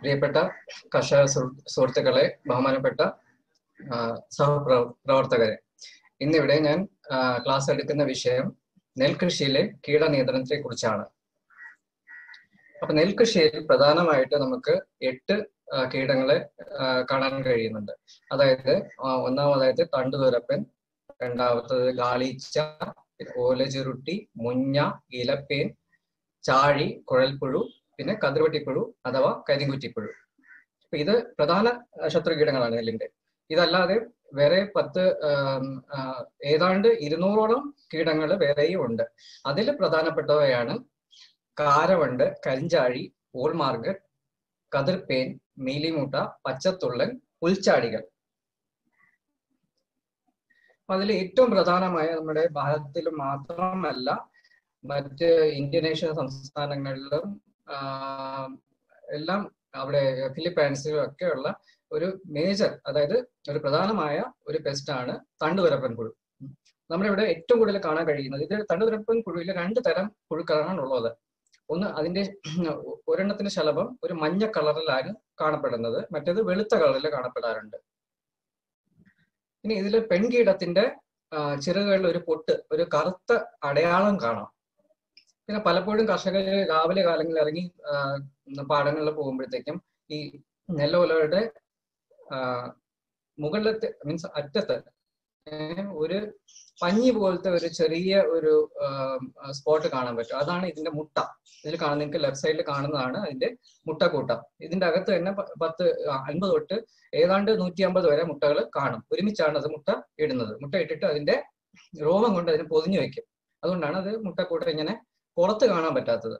പ്രിയപ്പെട്ട കർഷക സുഹൃ- സുഹൃത്തുക്കളെ ബഹുമാനപ്പെട്ട ആ, സഹപ്രവ- പ്രവർത്തകരെ ഇന്നിവിടെ ഞാൻ ആ, ക്ലാസ് എടുക്കുന്ന വിഷയം നെൽകൃഷിയിലെ കീടനിയന്ത്രണത്തെ കുറിച്ചാണ് അപ്പൊ നെൽകൃഷിയിൽ പ്രധാനമായിട്ട് നമുക്ക് എട്ട് ആ, കീടങ്ങളെ ആ, കാണാൻ കഴിയുന്നുണ്ട് അതായത് ആ, ഒന്നാമതായിട്ട് തണ്ടുതുരപ്പൻ രണ്ടാമത്തത് ഗാളിച്ച ഓലചുരുട്ടി മുഞ്ഞ ഇലപ്പേൻ ചാഴി കുഴൽപ്പുഴു പിന്നെ കതിർവട്ടിപ്പുഴു അഥവാ കരിങ്കുറ്റിപ്പുഴു അപ്പൊ ഇത് പ്രധാന ആ, ശത്രുകീടങ്ങളാണ് നെല്ലിന്റെ ഇതല്ലാതെ വേറെ പത്ത് ആം, ആ, ഏതാണ്ട് ഇരുന്നൂറോളം കീടങ്ങൾ വേറെയും ഉണ്ട് അതിൽ പ്രധാനപ്പെട്ടവയാണ് കാരവണ്ട് കരിഞ്ചാഴി ഓൾമാർഗറ്റ് കതിർപ്പേൻ മീലിമുട്ട പച്ചത്തുള്ളൻ പുൽച്ചാടികൾ അപ്പൊ അതിൽ ഏറ്റവും പ്രധാനമായ നമ്മുടെ ഭാരതത്തിൽ മാത്രമല്ല മറ്റ് ഇന്തോനേഷ്യ സംസ്ഥാനങ്ങളിലും ആ, എല്ലാം അവിടെ ഫിലിപ്പൈൻസിലും ഒക്കെ ഉള്ള ഒരു മേജർ അതായത് ഒരു പ്രധാനമായ ഒരു പെസ്റ്റ് ആണ് തണ്ടുതുരപ്പൻ പുഴു നമ്മുടെ ഇവിടെ ഏറ്റവും കൂടുതൽ കാണാൻ കഴിയുന്നത് ഇത് തണ്ടുതുരപ്പൻ പുഴുവിൽ രണ്ട് തരം പുഴുക്കളാണ് ഉള്ളത് ഒന്ന് അതിന്റെ ഒരെണ്ണത്തിന്റെ ശലഭം ഒരു മഞ്ഞ കളറിലാണ് കാണപ്പെടുന്നത് മറ്റേത് വെളുത്ത കളറിൽ കാണപ്പെടാറുണ്ട് ഇനി ഇതിൽ പെൺകീടത്തിന്റെ ആ, ചിറകുകളിൽ ഒരു പൊട്ട് ഒരു കറുത്ത അടയാളം കാണാം പിന്നെ പലപ്പോഴും കർഷകർ രാവിലെ കാലങ്ങളിൽ ഇറങ്ങി ആ, പാടങ്ങളിൽ പോകുമ്പോഴത്തേക്കും ഈ നെല്ലോലയുടെ ആ, മുകളിലത്തെ മീൻസ് അറ്റത്ത് ഏ, ഒരു പഞ്ഞി പോലത്തെ ഒരു ചെറിയ ഒരു സ്പോട്ട് കാണാൻ പറ്റും അതാണ് ഇതിന്റെ മുട്ട ഇതിൽ കാണുന്ന നിങ്ങൾക്ക് ലെഫ്റ്റ് സൈഡിൽ കാണുന്നതാണ് അതിന്റെ മുട്ടക്കൂട്ടം ഇതിന്റെ അകത്ത് തന്നെ പ- പത്ത് ആ, അൻപത് തൊട്ട് ഏതാണ്ട് നൂറ്റി അമ്പത് വരെ മുട്ടകൾ കാണും ഒരുമിച്ചാണ് അത് മുട്ട ഇടുന്നത് മുട്ട ഇട്ടിട്ട് അതിന്റെ രോമം കൊണ്ട് അതിനെ പൊതിഞ്ഞു വെക്കും അതുകൊണ്ടാണ് അത് മുട്ടക്കൂട്ടം ഇങ്ങനെ പുറത്ത് കാണാൻ പറ്റാത്തത്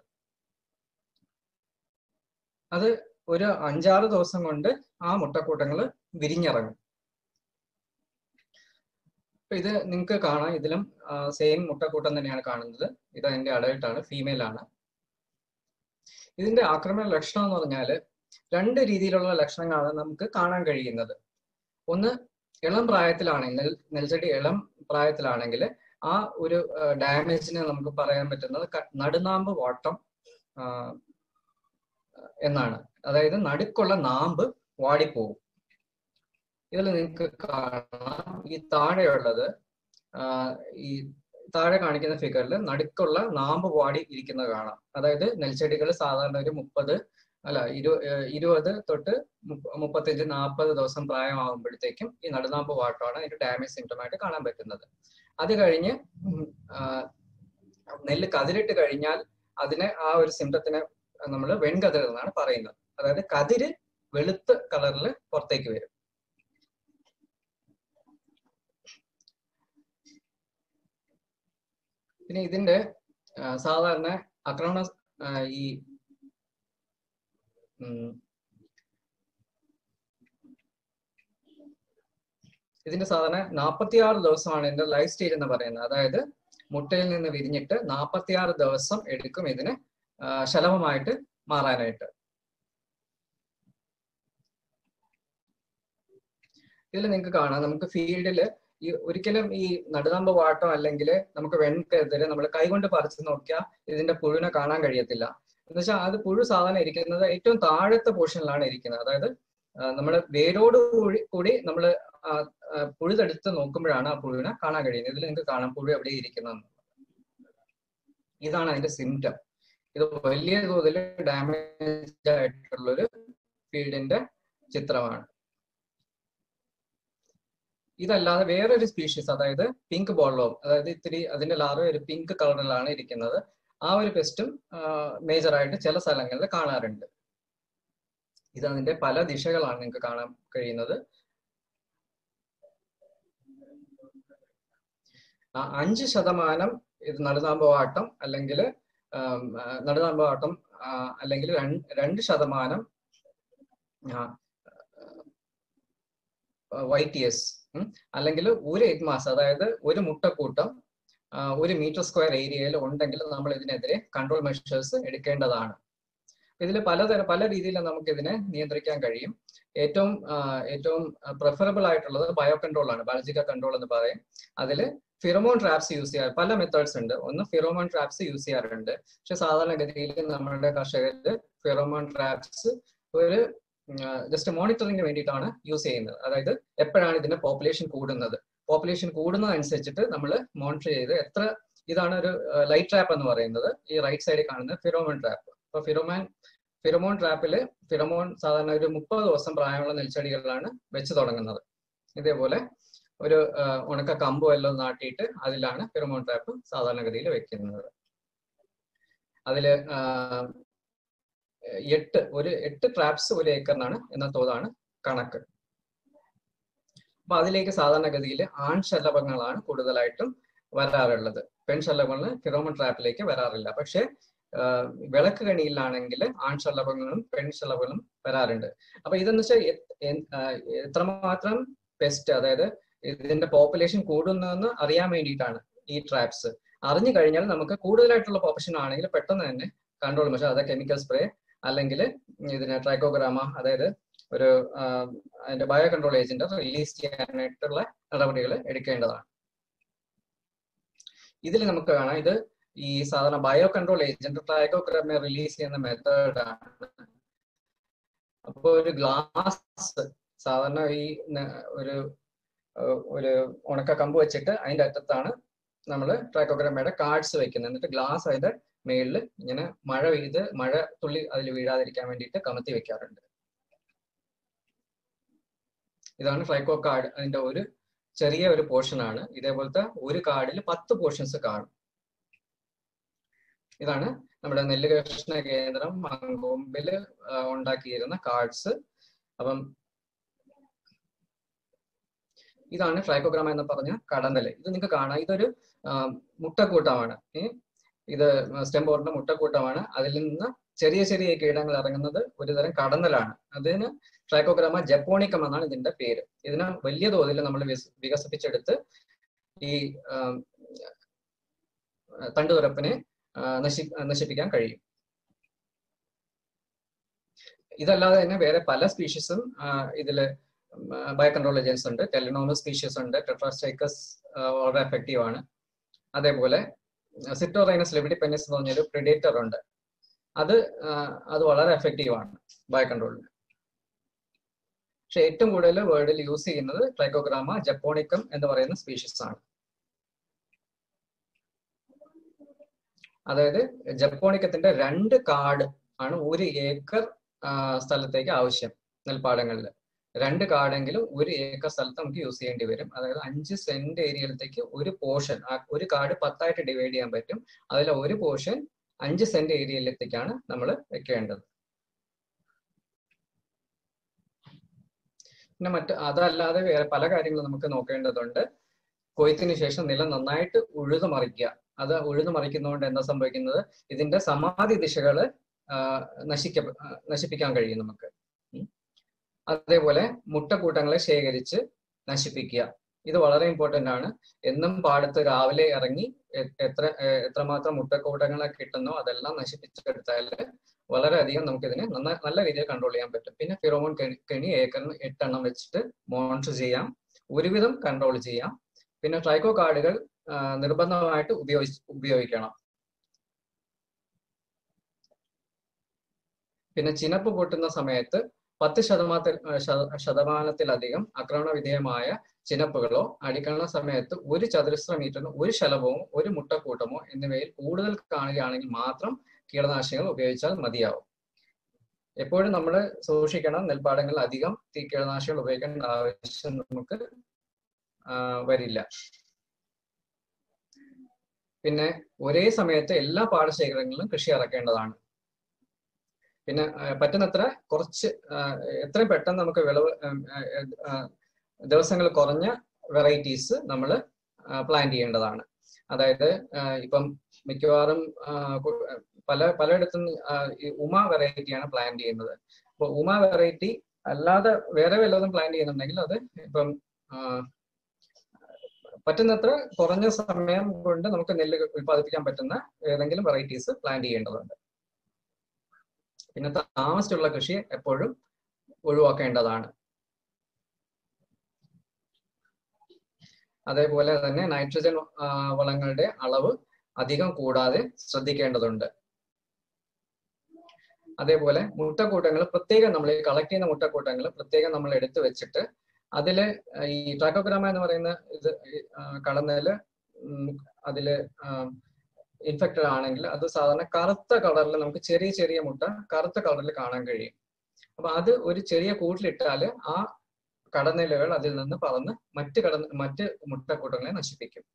അത് ഒരു അഞ്ചാറ് ദിവസം കൊണ്ട് ആ മുട്ടക്കൂട്ടങ്ങൾ വിരിഞ്ഞിറങ്ങും അപ്പൊ ഇത് നിങ്ങൾക്ക് കാണാം ഇതിലും സെയിം മുട്ടക്കൂട്ടം തന്നെയാണ് കാണുന്നത് ഇത് അതിന്റെ അഡൽട്ട് ആണ് ഫീമെയിൽ ആണ് ഇതിന്റെ ആക്രമണ ലക്ഷണം എന്ന് പറഞ്ഞാല് രണ്ട് രീതിയിലുള്ള ലക്ഷണങ്ങളാണ് നമുക്ക് കാണാൻ കഴിയുന്നത് ഒന്ന് ഇളം പ്രായത്തിലാണെങ്കിൽ നെൽ നെൽച്ചെടി ഇളം പ്രായത്തിലാണെങ്കിൽ ആ ഒരു ഡാമേജിന് നമുക്ക് പറയാൻ പറ്റുന്നത് ക- നടുനാമ്പ് വാട്ടം ആ, എന്നാണ് അതായത് നടുക്കുള്ള നാമ്പ് വാടിപ്പോവും ഇതിൽ നിങ്ങൾക്ക് കാണാം ഈ താഴെയുള്ളത് ആ, ഈ താഴെ കാണിക്കുന്ന ഫിഗറിൽ നടുക്കുള്ള നാമ്പ് വാടി ഇരിക്കുന്നത് കാണാം അതായത് നെൽച്ചെടികൾ സാധാരണ ഒരു മുപ്പത് അല്ല ഇരു ഏഹ് ഇരുപത് തൊട്ട് മുപ്പ- മുപ്പത്തഞ്ച് നാൽപ്പത് ദിവസം പ്രായമാകുമ്പോഴത്തേക്കും ഈ നടുനാമ്പ് വാട്ടമാണ് അതിന്റെ ഡാമേജ് സിംറ്റം ആയിട്ട് കാണാൻ പറ്റുന്നത് അത് കഴിഞ്ഞ് ഉം, ആ, നെല്ല് കതിരിട്ട് കഴിഞ്ഞാൽ അതിനെ ആ ഒരു സിംറ്റത്തിനെ നമ്മൾ വെൺകതിർ എന്നാണ് പറയുന്നത് അതായത് കതിര് വെളുത്ത കളറിൽ പുറത്തേക്ക് വരും പിന്നെ ഇതിന്റെ ആ, സാധാരണ ആക്രമണ ആ, ഈ ഉം, ഇതിന്റെ സാധാരണ നാൽപ്പത്തിയാറ് ദിവസമാണ് ഇതിന്റെ ലൈഫ് സ്റ്റേജ് എന്ന് പറയുന്നത് അതായത് മുട്ടയിൽ നിന്ന് വിരിഞ്ഞിട്ട് നാൽപ്പത്തിയാറ് ദിവസം എടുക്കും ഇതിന് ആ, ശലഭമായിട്ട് മാറാനായിട്ട് ഇതിൽ നിങ്ങൾക്ക് കാണാം നമുക്ക് ഫീൽഡിൽ ഈ ഒരിക്കലും ഈ നടുനാമ്പ് വാട്ടം അല്ലെങ്കിൽ നമുക്ക് വെൺകെതിരെ നമ്മൾ കൈകൊണ്ട് പറിച്ചു നോക്കിയാൽ ഇതിന്റെ പുഴുവിനെ കാണാൻ കഴിയത്തില്ല എന്ന് വെച്ചാൽ അത് പുഴു സാധാരണ ഇരിക്കുന്നത് ഏറ്റവും താഴത്തെ പോർഷനിലാണ് ഇരിക്കുന്നത് അതായത് നമ്മൾ വേരോട് കൂടി കൂടി നമ്മൾ പുഴുതെടുത്ത് നോക്കുമ്പോഴാണ് ആ പുഴുവിനെ കാണാൻ കഴിയുന്നത് ഇതിൽ നിങ്ങൾക്ക് കാണാം പുഴു എവിടെ ഇരിക്കുന്നത് ഇതാണ് അതിന്റെ സിംറ്റം ഇത് വലിയ തോതിൽ ഡാമേജ് ആയിട്ടുള്ളൊരു ഫീൽഡിന്റെ ചിത്രമാണ് ഇതല്ലാതെ വേറൊരു സ്പീഷീസ് അതായത് പിങ്ക് ബോളോം അതായത് ഇത്തിരി അതിന്റെ ലാർവ ഒരു പിങ്ക് കളറിലാണ് ഇരിക്കുന്നത് ആ ഒരു പെസ്റ്റും മേജർ ആയിട്ട് ചില സ്ഥലങ്ങളിൽ കാണാറുണ്ട് ഇത് അതിന്റെ പല ദിശകളാണ് നിങ്ങൾക്ക് കാണാൻ കഴിയുന്നത് ആ, അഞ്ച് ശതമാനം ഇത് നടുനാമ്പവാട്ടം അല്ലെങ്കിൽ നടുനാമ്പവാട്ടം അല്ലെങ്കിൽ രണ്ട് ശതമാനം വൈ ടി എസ് അല്ലെങ്കിൽ ഒരു എയ്റ്റ് മാസം അതായത് ഒരു മുട്ടക്കൂട്ടം ആ, ഒരു മീറ്റർ സ്ക്വയർ ഏരിയയിൽ ഉണ്ടെങ്കിൽ നമ്മൾ ഇതിനെതിരെ കൺട്രോൾ മെഷേഴ്സ് എടുക്കേണ്ടതാണ് ഇതിൽ പലതരം പല രീതിയിൽ നമുക്ക് ഇതിനെ നിയന്ത്രിക്കാൻ കഴിയും ഏറ്റവും ആ, ഏറ്റവും പ്രിഫറബിൾ ആയിട്ടുള്ളത് ബയോ കൺട്രോൾ ആണ് ബയോളജിക്കൽ കൺട്രോൾ എന്ന് പറയും അതിൽ ഫിറോമോൺ ട്രാപ്സ് യൂസ് ചെയ്യാറ് പല മെത്തേഡ്സ് ഉണ്ട് ഒന്ന് ഫിറോമോൺ ട്രാപ്സ് യൂസ് ചെയ്യാറുണ്ട് പക്ഷെ സാധാരണഗതിയിൽ നമ്മളുടെ കർഷകര് ഫിറോമോൺ ട്രാപ്സ് ഒരു ജസ്റ്റ് മോണിറ്ററിംഗിന് വേണ്ടിയിട്ടാണ് യൂസ് ചെയ്യുന്നത് അതായത് എപ്പോഴാണ് ഇതിന്റെ പോപ്പുലേഷൻ കൂടുന്നത് പോപ്പുലേഷൻ കൂടുന്നതനുസരിച്ചിട്ട് നമ്മൾ മോണിറ്റർ ചെയ്ത് എത്ര ഇതാണ് ഒരു ലൈറ്റ് ട്രാപ്പ് എന്ന് പറയുന്നത് ഈ റൈറ്റ് സൈഡിൽ കാണുന്ന ഫിറോമോൺ ട്രാപ്പ് അപ്പൊ ഫിറോമാൻ ഫിറോമോൺ ട്രാപ്പിൽ ഫിറോമോൺ സാധാരണ ഒരു മുപ്പത് ദിവസം പ്രായമുള്ള നെൽച്ചെടികളിലാണ് വെച്ച് തുടങ്ങുന്നത് ഇതേപോലെ ഒരു ഉണക്ക കമ്പോ എല്ലാം നാട്ടിയിട്ട് അതിലാണ് ഫിറോമോൺ ട്രാപ്പ് സാധാരണഗതിയിൽ വെക്കുന്നത് അതില് എട്ട് ഒരു എട്ട് ട്രാപ്സ് ഒരു ഏക്കറിനാണ് എന്ന തോതാണ് കണക്ക് അപ്പൊ അതിലേക്ക് സാധാരണഗതിയിൽ ആൺ ശലഭങ്ങളാണ് കൂടുതലായിട്ടും വരാറുള്ളത് പെൺ ശലഭങ്ങൾ ഫിറോമൺ ട്രാപ്പിലേക്ക് വരാറില്ല പക്ഷെ വിളക്ക് കണിയിലാണെങ്കിൽ ആൺ ശലഭങ്ങളും പെൺ ശലഭങ്ങളും വരാറുണ്ട് അപ്പൊ ഇതെന്ന് വെച്ചാൽ എത്രമാത്രം പെസ്റ്റ് അതായത് ഇതിന്റെ പോപ്പുലേഷൻ കൂടുന്നതെന്ന് അറിയാൻ വേണ്ടിയിട്ടാണ് ഈ ട്രാപ്സ് അറിഞ്ഞു കഴിഞ്ഞാൽ നമുക്ക് കൂടുതലായിട്ടുള്ള പോപ്പുലേഷൻ ആണെങ്കിൽ പെട്ടെന്ന് തന്നെ കൺട്രോൾ പക്ഷേ അത് കെമിക്കൽ സ്പ്രേ അല്ലെങ്കിൽ ഇതിന് ട്രൈക്കോഗ്രാമ അതായത് ഒരു അതിന്റെ ബയോ കൺട്രോൾ ഏജന്റ് റിലീസ് ചെയ്യാനായിട്ടുള്ള നടപടികൾ എടുക്കേണ്ടതാണ് ഇതിൽ നമുക്ക് കാണാം ഇത് ഈ സാധാരണ bio control agent Trichogramma release ചെയ്യുന്ന മെത്തേഡാണ് അപ്പോൾ ഒരു ഗ്ലാസ് സാധാരണ ഈ ഒരു ഒരു ഉണക്ക കമ്പ് വെച്ചിട്ട് അതിന്റെ അറ്റത്താണ് നമ്മൾ ട്രൈക്കോഗ്രാമയുടെ കാർഡ്സ് വെക്കുന്നത് എന്നിട്ട് ഗ്ലാസ് അതിന്റെ മേളിൽ ഇങ്ങനെ മഴ പെയ്ത് മഴ തുള്ളി അതിൽ വീഴാതിരിക്കാൻ വേണ്ടിയിട്ട് കമത്തി വെക്കാറുണ്ട് ഇതാണ് ട്രൈക്കോ കാർഡ് അതിന്റെ ഒരു ചെറിയ ഒരു പോർഷൻ ആണ് ഇതേപോലത്തെ ഒരു കാർഡിൽ പത്ത് പോർഷൻസ് കാണും ഇതാണ് നമ്മുടെ നെല്ല് ഗവേഷണ കേന്ദ്രം മങ്കൊമ്പില് ഉണ്ടാക്കിയിരുന്ന കാർഡ്സ് അപ്പം ഇതാണ് ട്രൈക്കോഗ്രാമ എന്ന് പറഞ്ഞ കടന്നല് ഇത് നിങ്ങൾക്ക് കാണാം ഇതൊരു മുട്ടക്കൂട്ടമാണ് ഇത് സ്റ്റെംബോറിന്റെ മുട്ടക്കൂട്ടമാണ് അതിൽ നിന്ന് ചെറിയ ചെറിയ കീടങ്ങൾ ഇറങ്ങുന്നത് ഒരുതരം കടന്നലാണ് അതിന് ട്രൈക്കോഗ്രാമ ജപ്പോണിക്കം എന്നാണ് ഇതിന്റെ പേര് ഇതിനെ വലിയ തോതിൽ നമ്മൾ വികസിപ്പിച്ചെടുത്ത് ഈ തണ്ടുതുരപ്പിനെ നശി നശിപ്പിക്കാൻ കഴിയും ഇതല്ലാതെ തന്നെ വേറെ പല സ്പീഷീസും ഇതില് ബയോ കൺട്രോൾ ഏജൻസ് ഉണ്ട് ടെലിനോമസ് സ്പീഷീസ് ഉണ്ട് ടെട്രാസ്റ്റൈക്കസ് വളരെ എഫക്റ്റീവ് ആണ് അതേപോലെ സിറ്റോറൈനസ് ലെബിഡിപ്പെനിസ് എന്ന് പറഞ്ഞൊരു പ്രിഡേറ്റർ ഉണ്ട് അത് അത് വളരെ എഫക്റ്റീവ് ആണ് ബയോ കൺട്രോളിന് പക്ഷെ ഏറ്റവും കൂടുതൽ വേർഡിൽ യൂസ് ചെയ്യുന്നത് ട്രൈക്കോഗ്രാമ ജപ്പോണിക്കം എന്ന് പറയുന്ന സ്പീഷീസ് ആണ് അതായത് ജപ്പോണിക്കത്തിന്റെ രണ്ട് കാർഡ് ആണ് ഒരു ഏക്കർ സ്ഥലത്തേക്ക് ആവശ്യം നെൽപ്പാടങ്ങളിൽ രണ്ട് കാർഡെങ്കിലും ഒരു ഏക്കർ സ്ഥലത്ത് നമുക്ക് യൂസ് ചെയ്യേണ്ടി വരും അതായത് അഞ്ച് സെന്റ് ഏരിയയിലത്തേക്ക് ഒരു പോർഷൻ ഒരു കാർഡ് പത്തായിട്ട് ഡിവൈഡ് ചെയ്യാൻ പറ്റും അതിൽ ഒരു പോർഷൻ അഞ്ച് സെന്റ് ഏരിയയിലത്തേക്കാണ് നമ്മൾ വെക്കേണ്ടത് പിന്നെ മറ്റ് അതല്ലാതെ വേറെ പല കാര്യങ്ങളും നമുക്ക് നോക്കേണ്ടതുണ്ട് കൊയ്ത്തിന് ശേഷം നിലം നന്നായിട്ട് ഉഴുതു മറിക്കുക അത് ഉഴുതു മറിക്കുന്നതുകൊണ്ട് എന്താ സംഭവിക്കുന്നത് ഇതിന്റെ സമാധി ദിശകള് നശിക്ക നശിപ്പിക്കാൻ കഴിയും നമുക്ക് അതേപോലെ മുട്ടക്കൂട്ടങ്ങളെ ശേഖരിച്ച് നശിപ്പിക്കുക ഇത് വളരെ ഇമ്പോർട്ടന്റ് ആണ് എന്നും പാടത്ത് രാവിലെ ഇറങ്ങി എത്ര എത്രമാത്രം മുട്ടക്കൂട്ടങ്ങളെ കിട്ടുന്നോ അതെല്ലാം നശിപ്പിച്ചെടുത്താൽ വളരെയധികം നമുക്കിതിനെ നന്ന നല്ല രീതിയിൽ കൺട്രോൾ ചെയ്യാൻ പറ്റും പിന്നെ ഫിറോമോൺ കെണി കെണി ഏക്കറിന് എട്ടെണ്ണം വെച്ചിട്ട് മോണിറ്റർ ചെയ്യാം ഒരുവിധം കൺട്രോൾ ചെയ്യാം പിന്നെ ട്രൈക്കോ കാർഡുകൾ നിർബന്ധമായിട്ട് ഉപയോഗി ഉപയോഗിക്കണം പിന്നെ ചിനപ്പ് പൊട്ടുന്ന സമയത്ത് പത്ത് ശതമാനത്തിൽ ശതമാനത്തിലധികം ആക്രമണ വിധേയമായ ചിനപ്പുകളോ അടിക്കണ സമയത്ത് ഒരു ചതുരശ്ര മീറ്ററിന് ഒരു ശലഭമോ ഒരു മുട്ടക്കൂട്ടമോ എന്നിവയിൽ കൂടുതൽ കാണുകയാണെങ്കിൽ മാത്രം കീടനാശിനികൾ ഉപയോഗിച്ചാൽ മതിയാവും എപ്പോഴും നമ്മൾ സൂക്ഷിക്കണം നെൽപ്പാടങ്ങളിൽ അധികം കീടനാശിനികൾ ഉപയോഗിക്കേണ്ട ആവശ്യം നമുക്ക് വരില്ല പിന്നെ ഒരേ സമയത്ത് എല്ലാ പാടശേഖരങ്ങളിലും കൃഷി ഇറക്കേണ്ടതാണ് പിന്നെ പറ്റുന്നത്ര കുറച്ച് എത്രയും പെട്ടെന്ന് നമുക്ക് വിളവ് ദിവസങ്ങൾ കുറഞ്ഞ വെറൈറ്റീസ് നമ്മൾ പ്ലാൻ ചെയ്യേണ്ടതാണ് അതായത് ഇപ്പം മിക്കവാറും പല പലയിടത്തും ഈ ഉമ വെറൈറ്റിയാണ് പ്ലാൻ ചെയ്യുന്നത് അപ്പൊ ഉമ വെറൈറ്റി അല്ലാതെ വേറെ വല്ലതും പ്ലാൻ ചെയ്യുന്നുണ്ടെങ്കിൽ അത് ഇപ്പം പറ്റുന്നത്ര കുറഞ്ഞ സമയം കൊണ്ട് നമുക്ക് നെല്ല് ഉൽപ്പാദിപ്പിക്കാൻ പറ്റുന്ന ഏതെങ്കിലും വെറൈറ്റീസ് പ്ലാൻ ചെയ്യേണ്ടതുണ്ട് പിന്നെ താമസിച്ചുള്ള കൃഷി എപ്പോഴും ഒഴിവാക്കേണ്ടതാണ് അതേപോലെ തന്നെ നൈട്രജൻ വളങ്ങളുടെ അളവ് അധികം കൂടാതെ ശ്രദ്ധിക്കേണ്ടതുണ്ട് അതേപോലെ മുട്ടക്കൂട്ടങ്ങൾ പ്രത്യേകം നമ്മൾ ഈ കളക്ട് ചെയ്യുന്ന മുട്ടക്കൂട്ടങ്ങൾ പ്രത്യേകം നമ്മൾ എടുത്തു വെച്ചിട്ട് അതില് ഈ ട്രാക്കോഗ്രാമ എന്ന് പറയുന്ന ഇത് കടന്നതില് അതില് ഇൻഫെക്റ്റഡ് ആണെങ്കിൽ അത് സാധാരണ കറുത്ത കളറിൽ നമുക്ക് ചെറിയ ചെറിയ മുട്ട കറുത്ത കളറിൽ കാണാൻ കഴിയും അപ്പൊ അത് ഒരു ചെറിയ കൂട്ടിലിട്ടാല് ആ കടന്നിലകൾ അതിൽ നിന്ന് പറന്ന് മറ്റ് കട മറ്റ് മുട്ടക്കൂട്ടങ്ങളെ നശിപ്പിക്കും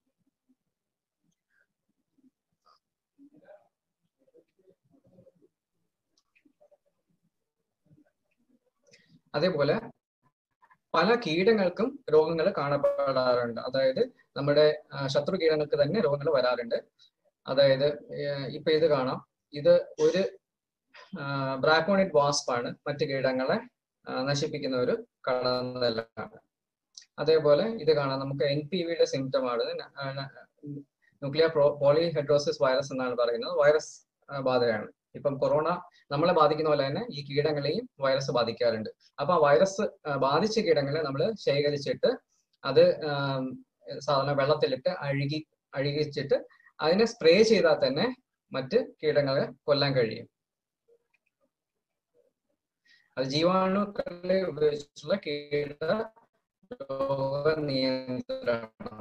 അതേപോലെ പല കീടങ്ങൾക്കും രോഗങ്ങൾ കാണപ്പെടാറുണ്ട് അതായത് നമ്മുടെ ശത്രു കീടങ്ങൾക്ക് തന്നെ രോഗങ്ങൾ വരാറുണ്ട് അതായത് ഇപ്പൊ ഇത് കാണാം ഇത് ഒരു ബ്രാക്കോണിറ്റ് വാസ്പ് ആണ് മറ്റ് കീടങ്ങളെ നശിപ്പിക്കുന്ന ഒരു കടന്നലാണ് അതേപോലെ ഇത് കാണാം നമുക്ക് എൻ പി വിയുടെ സിംറ്റം ആണ് ന്യൂക്ലിയർ പോളിഹെഡ്രോസിസ് വൈറസ് എന്നാണ് പറയുന്നത് വൈറസ് ബാധയാണ് ഇപ്പം കൊറോണ നമ്മളെ ബാധിക്കുന്ന പോലെ തന്നെ ഈ കീടങ്ങളെയും വൈറസ് ബാധിക്കാറുണ്ട് അപ്പൊ ആ വൈറസ് ബാധിച്ച കീടങ്ങളെ നമ്മൾ ശേഖരിച്ചിട്ട് അത് സാധാരണ വെള്ളത്തിലിട്ട് അഴുകി അഴുകിച്ചിട്ട് അതിനെ സ്പ്രേ ചെയ്താൽ തന്നെ മറ്റ് കീടങ്ങളെ കൊല്ലാൻ കഴിയും അത് ജീവാണുക്കളെ ഉപയോഗിച്ചുള്ള കീട രോഗ നിയന്ത്രണം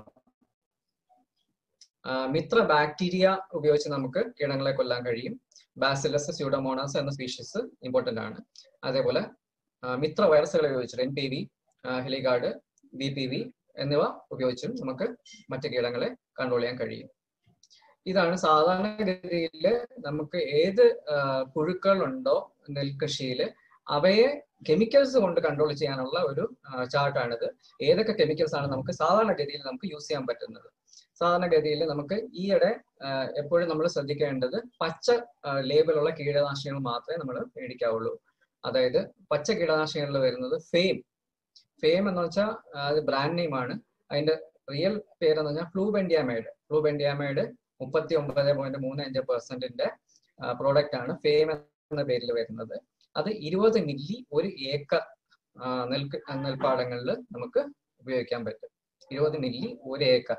മിത്ര ബാക്ടീരിയ ഉപയോഗിച്ച് നമുക്ക് കീടങ്ങളെ കൊല്ലാൻ കഴിയും ബാസിലസ് സ്യൂഡോമോണാസ് എന്ന സ്പീഷീസ് ഇമ്പോർട്ടന്റ് ആണ് അതേപോലെ മിത്ര വൈറസുകളെ ഉപയോഗിച്ചിട്ട് N P V Heligard B P V എന്നിവ ഉപയോഗിച്ചും നമുക്ക് മറ്റു കീടങ്ങളെ കൺട്രോൾ ചെയ്യാൻ കഴിയും ഇതാണ് സാധാരണഗതിയിൽ നമുക്ക് ഏത് പുഴുക്കൾ ഉണ്ടോ നെൽകൃഷിയിൽ അവയെ കെമിക്കൽസ് കൊണ്ട് കൺട്രോൾ ചെയ്യാനുള്ള ഒരു ചാർട്ടാണിത് ഏതൊക്കെ കെമിക്കൽസ് ആണ് നമുക്ക് സാധാരണഗതിയിൽ നമുക്ക് യൂസ് ചെയ്യാൻ പറ്റുന്നത് സാധാരണഗതിയിൽ നമുക്ക് ഈയിടെ എപ്പോഴും നമ്മൾ ശ്രദ്ധിക്കേണ്ടത് പച്ച ലേബലുള്ള കീടനാശിനികൾ മാത്രമേ നമ്മൾ മേടിക്കാവുള്ളൂ അതായത് പച്ച കീടനാശിനികളിൽ വരുന്നത് ഫെയിം ഫെയിം എന്ന് വെച്ചാൽ അത് ബ്രാൻഡ് നെയിം ആണ് അതിന്റെ റിയൽ പേരെന്ന് പറഞ്ഞാൽ ഫ്ലൂബെൻഡിയാമൈഡ് ഫ്ലൂബെൻഡിയാമൈഡ് മുപ്പത്തി ഒമ്പത് പോയിന്റ് മൂന്ന് അഞ്ച് പെർസെന്റിന്റെ പ്രോഡക്റ്റ് ആണ് ഫെയിം എന്ന പേരിൽ വരുന്നത് അത് ഇരുപത് മില്ലി ഒരു ഏക്കർ നെൽക്ക് നെൽപ്പാടങ്ങളിൽ നമുക്ക് ഉപയോഗിക്കാൻ പറ്റും ഇരുപത് മില്ലി ഒരു ഏക്കർ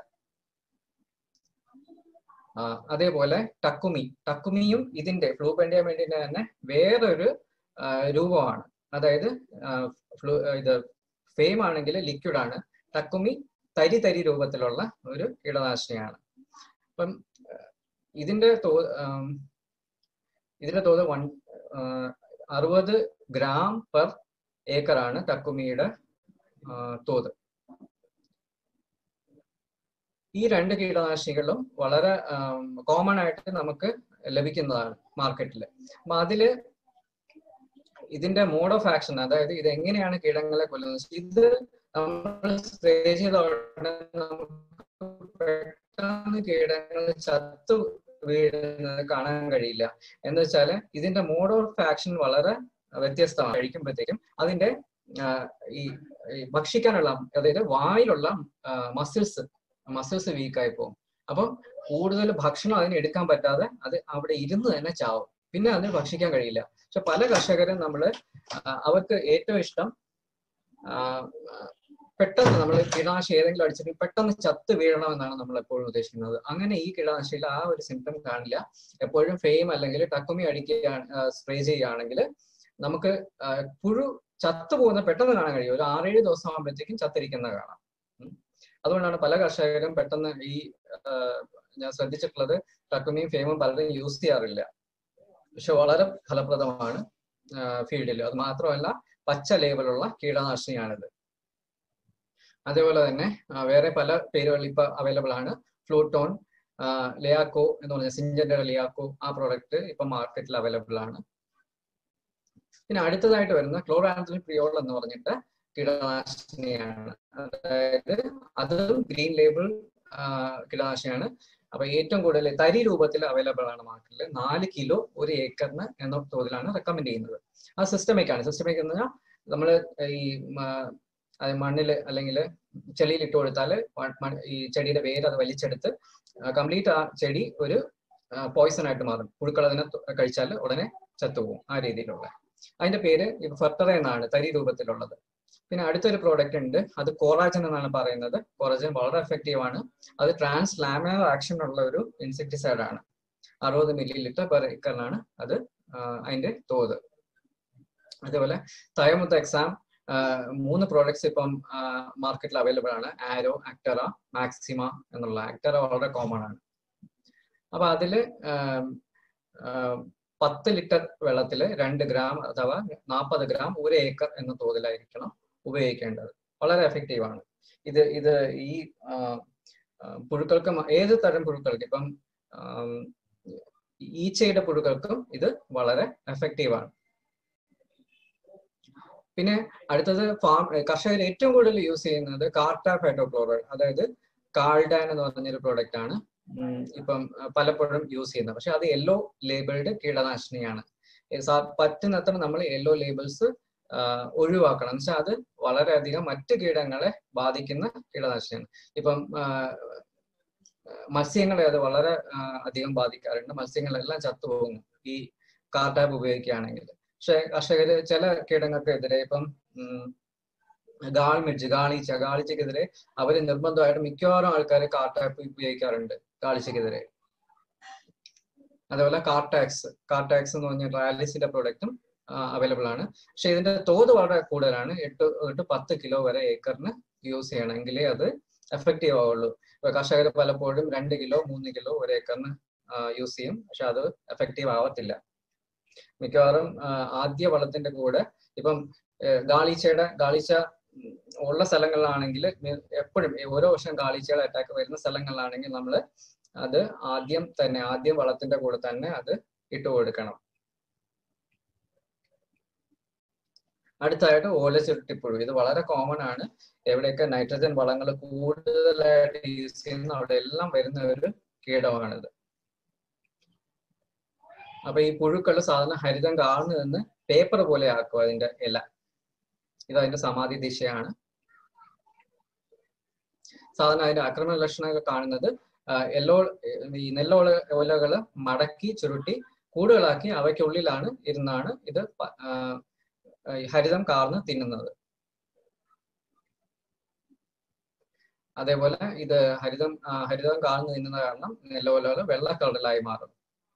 അതേപോലെ ടക്കുമി ടക്കുമിയും ഇതിന്റെ ഫ്ലൂബെൻഡിയാമൈഡിന്റെ തന്നെ വേറൊരു രൂപമാണ് അതായത് ഫ്ലൂ ഇത് ഫെയിം ആണെങ്കിൽ ലിക്വിഡ് ആണ് ടക്കുമി തരി തരി രൂപത്തിലുള്ള ഒരു കീടനാശിനിയാണ് അപ്പം ഇതിന്റെ തോ ഇതിന്റെ തോത് വൺ അറുപത് ഗ്രാം പെർ ഏക്കർ ആണ് ടക്കുമിയുടെ തോത് ഈ രണ്ട് കീടനാശിനികളും വളരെ കോമൺ ആയിട്ട് നമുക്ക് ലഭിക്കുന്നതാണ് മാർക്കറ്റിൽ അപ്പൊ അതില് ഇതിന്റെ മോഡ് ഓഫ് ആക്ഷൻ അതായത് ഇത് എങ്ങനെയാണ് കീടങ്ങളെ കൊല്ലുന്നത് ഇത് നമ്മൾ സ്പ്രേ ചെയ്ത ഉടനെ നമുക്ക് പെട്ടെന്ന് കീടങ്ങൾ ചത്തു വീഴുന്നത് കാണാൻ കഴിയില്ല എന്ന് വെച്ചാല് ഇതിന്റെ മോഡ് ഓഫ് ആക്ഷൻ വളരെ വ്യത്യസ്തമാണ് കഴിക്കുമ്പോഴത്തേക്കും അതിന്റെ ഈ ഭക്ഷിക്കാനുള്ള അതായത് വായിലുള്ള മസിൽസ് മസിൽസ് വീക്കായി പോകും അപ്പം കൂടുതൽ ഭക്ഷണം അതിന് എടുക്കാൻ പറ്റാതെ അത് അവിടെ ഇരുന്ന് തന്നെ ചാവും പിന്നെ അതിന് ഭക്ഷിക്കാൻ കഴിയില്ല പക്ഷെ പല കർഷകരും നമ്മൾ അവർക്ക് ഏറ്റവും ഇഷ്ടം പെട്ടെന്ന് നമ്മൾ കീടനാശി ഏതെങ്കിലും അടിച്ചിട്ട് പെട്ടെന്ന് ചത്ത് വീഴണം എന്നാണ് നമ്മൾ എപ്പോഴും ഉദ്ദേശിക്കുന്നത് അങ്ങനെ ഈ കീടനാശിയിൽ ആ ഒരു സിംറ്റം കാണില്ല എപ്പോഴും ഫെയിം അല്ലെങ്കിൽ ടക്കുമി അടിക്കുകയാണ് സ്പ്രേ ചെയ്യുകയാണെങ്കിൽ നമുക്ക് പുഴു ചത്തു പോകുന്ന പെട്ടെന്ന് കാണാൻ കഴിയും ഒരു ആറേഴ് ദിവസം ആകുമ്പോഴത്തേക്കും ചത്തിരിക്കുന്ന കാണാം അതുകൊണ്ടാണ് പല കർഷകരും പെട്ടെന്ന് ഈ ഞാൻ ശ്രദ്ധിച്ചിട്ടുള്ളത് ടക്കുമിയും ഫെയിമും പലരും യൂസ് ചെയ്യാറില്ല പക്ഷെ വളരെ ഫലപ്രദമാണ് ഫീൽഡിൽ അത് മാത്രമല്ല പച്ച ലേബലുള്ള കീടനാശിനിയാണിത് അതേപോലെ തന്നെ വേറെ പല പേരുകൾ ഇപ്പൊ അവൈലബിൾ ആണ് ഫ്ലൂട്ടോൺ ലിയാക്കോ എന്ന് പറഞ്ഞ സിഞ്ചന്റെ ലിയാക്കോ ആ പ്രോഡക്റ്റ് ഇപ്പൊ മാർക്കറ്റിൽ അവൈലബിൾ ആണ് പിന്നെ അടുത്തതായിട്ട് വരുന്ന ക്ലോറാൻസിൽ പ്രിയോൾ എന്ന് പറഞ്ഞിട്ട് കീടനാശിനിയാണ് അതായത് അതും ഗ്രീൻ ലേബിൾ കീടനാശിനിയാണ് അപ്പൊ ഏറ്റവും കൂടുതൽ തരി രൂപത്തിൽ അവൈലബിൾ ആണ് മാർക്കറ്റിൽ നാല് കിലോ ഒരു ഏക്കറിന് എന്ന തോതിലാണ് റെക്കമെൻഡ് ചെയ്യുന്നത് അത് സിസ്റ്റമിക് ആണ് സിസ്റ്റമിക് എന്ന് പറഞ്ഞാൽ നമ്മൾ ഈ അത് മണ്ണിൽ അല്ലെങ്കിൽ ചെളിയിൽ ഇട്ട് കൊടുത്താൽ ഈ ചെടിയുടെ വേര് അത് വലിച്ചെടുത്ത് കംപ്ലീറ്റ് ആ ചെടി ഒരു പോയിസൺ ആയിട്ട് മാറും പുഴുക്കൾ അതിനെ കഴിച്ചാൽ ഉടനെ ചത്തുപോകും ആ രീതിയിലുള്ള അതിന്റെ പേര് ഇപ്പൊ ഫെർട്ടറ എന്നാണ് തരി രൂപത്തിലുള്ളത് പിന്നെ അടുത്തൊരു പ്രോഡക്റ്റ് ഉണ്ട് അത് കോറാജൻ എന്നാണ് പറയുന്നത് കോറാജൻ വളരെ എഫക്റ്റീവ് ആണ് അത് ട്രാൻസ് ലാമിനർ ആക്ഷൻ ഉള്ള ഒരു ഇൻസെക്ടിസൈഡ് ആണ് അറുപത് മില്ലി ലിറ്റർ പെർ ഏക്കറിനാണ് അത് അതിന്റെ തോത് അതേപോലെ തയമുത്ത് എക്സാം മൂന്ന് പ്രോഡക്ട്സ് ഇപ്പം മാർക്കറ്റിൽ അവൈലബിൾ ആണ് ആരോ ആക്ടറ മാക്സിമ എന്നുള്ള ആക്ടറ വളരെ കോമൺ ആണ് അപ്പൊ അതില് പത്ത് ലിറ്റർ വെള്ളത്തിൽ രണ്ട് ഗ്രാം അഥവാ നാൽപ്പത് ഗ്രാം ഒരു ഏക്കർ എന്ന തോതിലായിരിക്കണം ഉപയോഗിക്കേണ്ടത് വളരെ എഫക്റ്റീവ് ആണ് ഇത് ഇത് ഈ പുഴുക്കൾക്ക് ഏത് തരം പുഴുക്കൾക്ക് ഇപ്പം ഈച്ചയുടെ പുഴുക്കൾക്കും ഇത് വളരെ എഫക്റ്റീവ് ആണ് പിന്നെ അടുത്തത് ഫാം കർഷകർ ഏറ്റവും കൂടുതൽ യൂസ് ചെയ്യുന്നത് കാർട്ട ഫൈറ്റോക്ലോറൈഡ് അതായത് കാൾഡാൻ എന്ന് പറഞ്ഞൊരു പ്രോഡക്റ്റ് ആണ് ഇപ്പം പലപ്പോഴും യൂസ് ചെയ്യുന്നത് പക്ഷെ അത് യെല്ലോ ലേബിൾഡ് കീടനാശിനിയാണ് പറ്റുന്നത്ര നമ്മൾ യെല്ലോ ലേബിൾസ് ഒഴിവാക്കണം എന്ന് വെച്ചാൽ അത് വളരെയധികം മറ്റ് കീടങ്ങളെ ബാധിക്കുന്ന കീടനാശിനിയാണ് ഇപ്പം മത്സ്യങ്ങളെ അത് വളരെ അധികം ബാധിക്കാറുണ്ട് മത്സ്യങ്ങളെല്ലാം ചത്തുപോകുന്നു ഈ കാർട്ടാപ്പ് ഉപയോഗിക്കുകയാണെങ്കിൽ പക്ഷെ കർഷകര് ചില കീടങ്ങൾക്കെതിരെ ഇപ്പം ഗാൾമിഡ്ജ് ഗാളിച്ച ഗാളിച്ചക്കെതിരെ അവര് നിർബന്ധമായിട്ട് മിക്കവാറും ആൾക്കാർ കാർട്ടാപ്പ് ഉപയോഗിക്കാറുണ്ട് ഗാളിച്ചക്കെതിരെ അതേപോലെ കാർട്ടാക്സ് കാർട്ടാക്സ് എന്ന് പറഞ്ഞ റാലിസിന്റെ പ്രോഡക്റ്റും അവൈലബിൾ ആണ് പക്ഷെ ഇതിന്റെ തോത് വളരെ കൂടുതലാണ് എട്ട് എട്ട് പത്ത് കിലോ വരെ ഏക്കറിന് യൂസ് ചെയ്യണമെങ്കിലേ അത് എഫക്റ്റീവ് ആവുള്ളൂ ഇപ്പൊ കർഷകർ പലപ്പോഴും രണ്ട് കിലോ മൂന്ന് കിലോ ഒരു ഏക്കറിന് യൂസ് ചെയ്യും പക്ഷെ അത് എഫക്റ്റീവ് ആവത്തില്ല മിക്കവാറും ആദ്യ വളത്തിന്റെ കൂടെ ഇപ്പം ഗാളിച്ചയുടെ ഗാളിച്ച ഉള്ള സ്ഥലങ്ങളിലാണെങ്കിൽ എപ്പോഴും ഓരോ വർഷം ഗാളിച്ചയുടെ അറ്റാക്ക് വരുന്ന സ്ഥലങ്ങളിലാണെങ്കിൽ നമ്മൾ അത് ആദ്യം തന്നെ ആദ്യം വളത്തിന്റെ കൂടെ തന്നെ അത് ഇട്ട് കൊടുക്കണം അടുത്തായിട്ട് ഓല ചുരുട്ടിപ്പുഴു ഇത് വളരെ കോമൺ ആണ് എവിടെയൊക്കെ നൈട്രജൻ വളങ്ങൾ കൂടുതലായിട്ട് യൂസ് ചെയ്യുന്ന അവിടെ എല്ലാം വരുന്ന ഒരു കീടമാണിത് അപ്പൊ ഈ പുഴുക്കൾ സാധാരണ ഹരിതം കാർന്നു നിന്ന് പേപ്പർ പോലെ ആക്കും അതിന്റെ ഇല ഇത് അതിന്റെ സമാധി ദിശയാണ് സാധാരണ അതിന്റെ ആക്രമണ ലക്ഷണങ്ങൾ കാണുന്നത് എല്ലോ ഈ നെല്ലോല ഓലകള് മടക്കി ചുരുട്ടി കൂടുകളാക്കി അവയ്ക്കുള്ളിലാണ് ഇരുന്നാണ് ഇത് ഹരിതം കാർന്ന് തിന്നുന്നത് അതേപോലെ ഇത് ഹരിതം ഹരിതം കാർന്ന് തിന്നുന്ന കാരണം നെല്ലോലകൾ വെള്ള കളറിലായി മാറും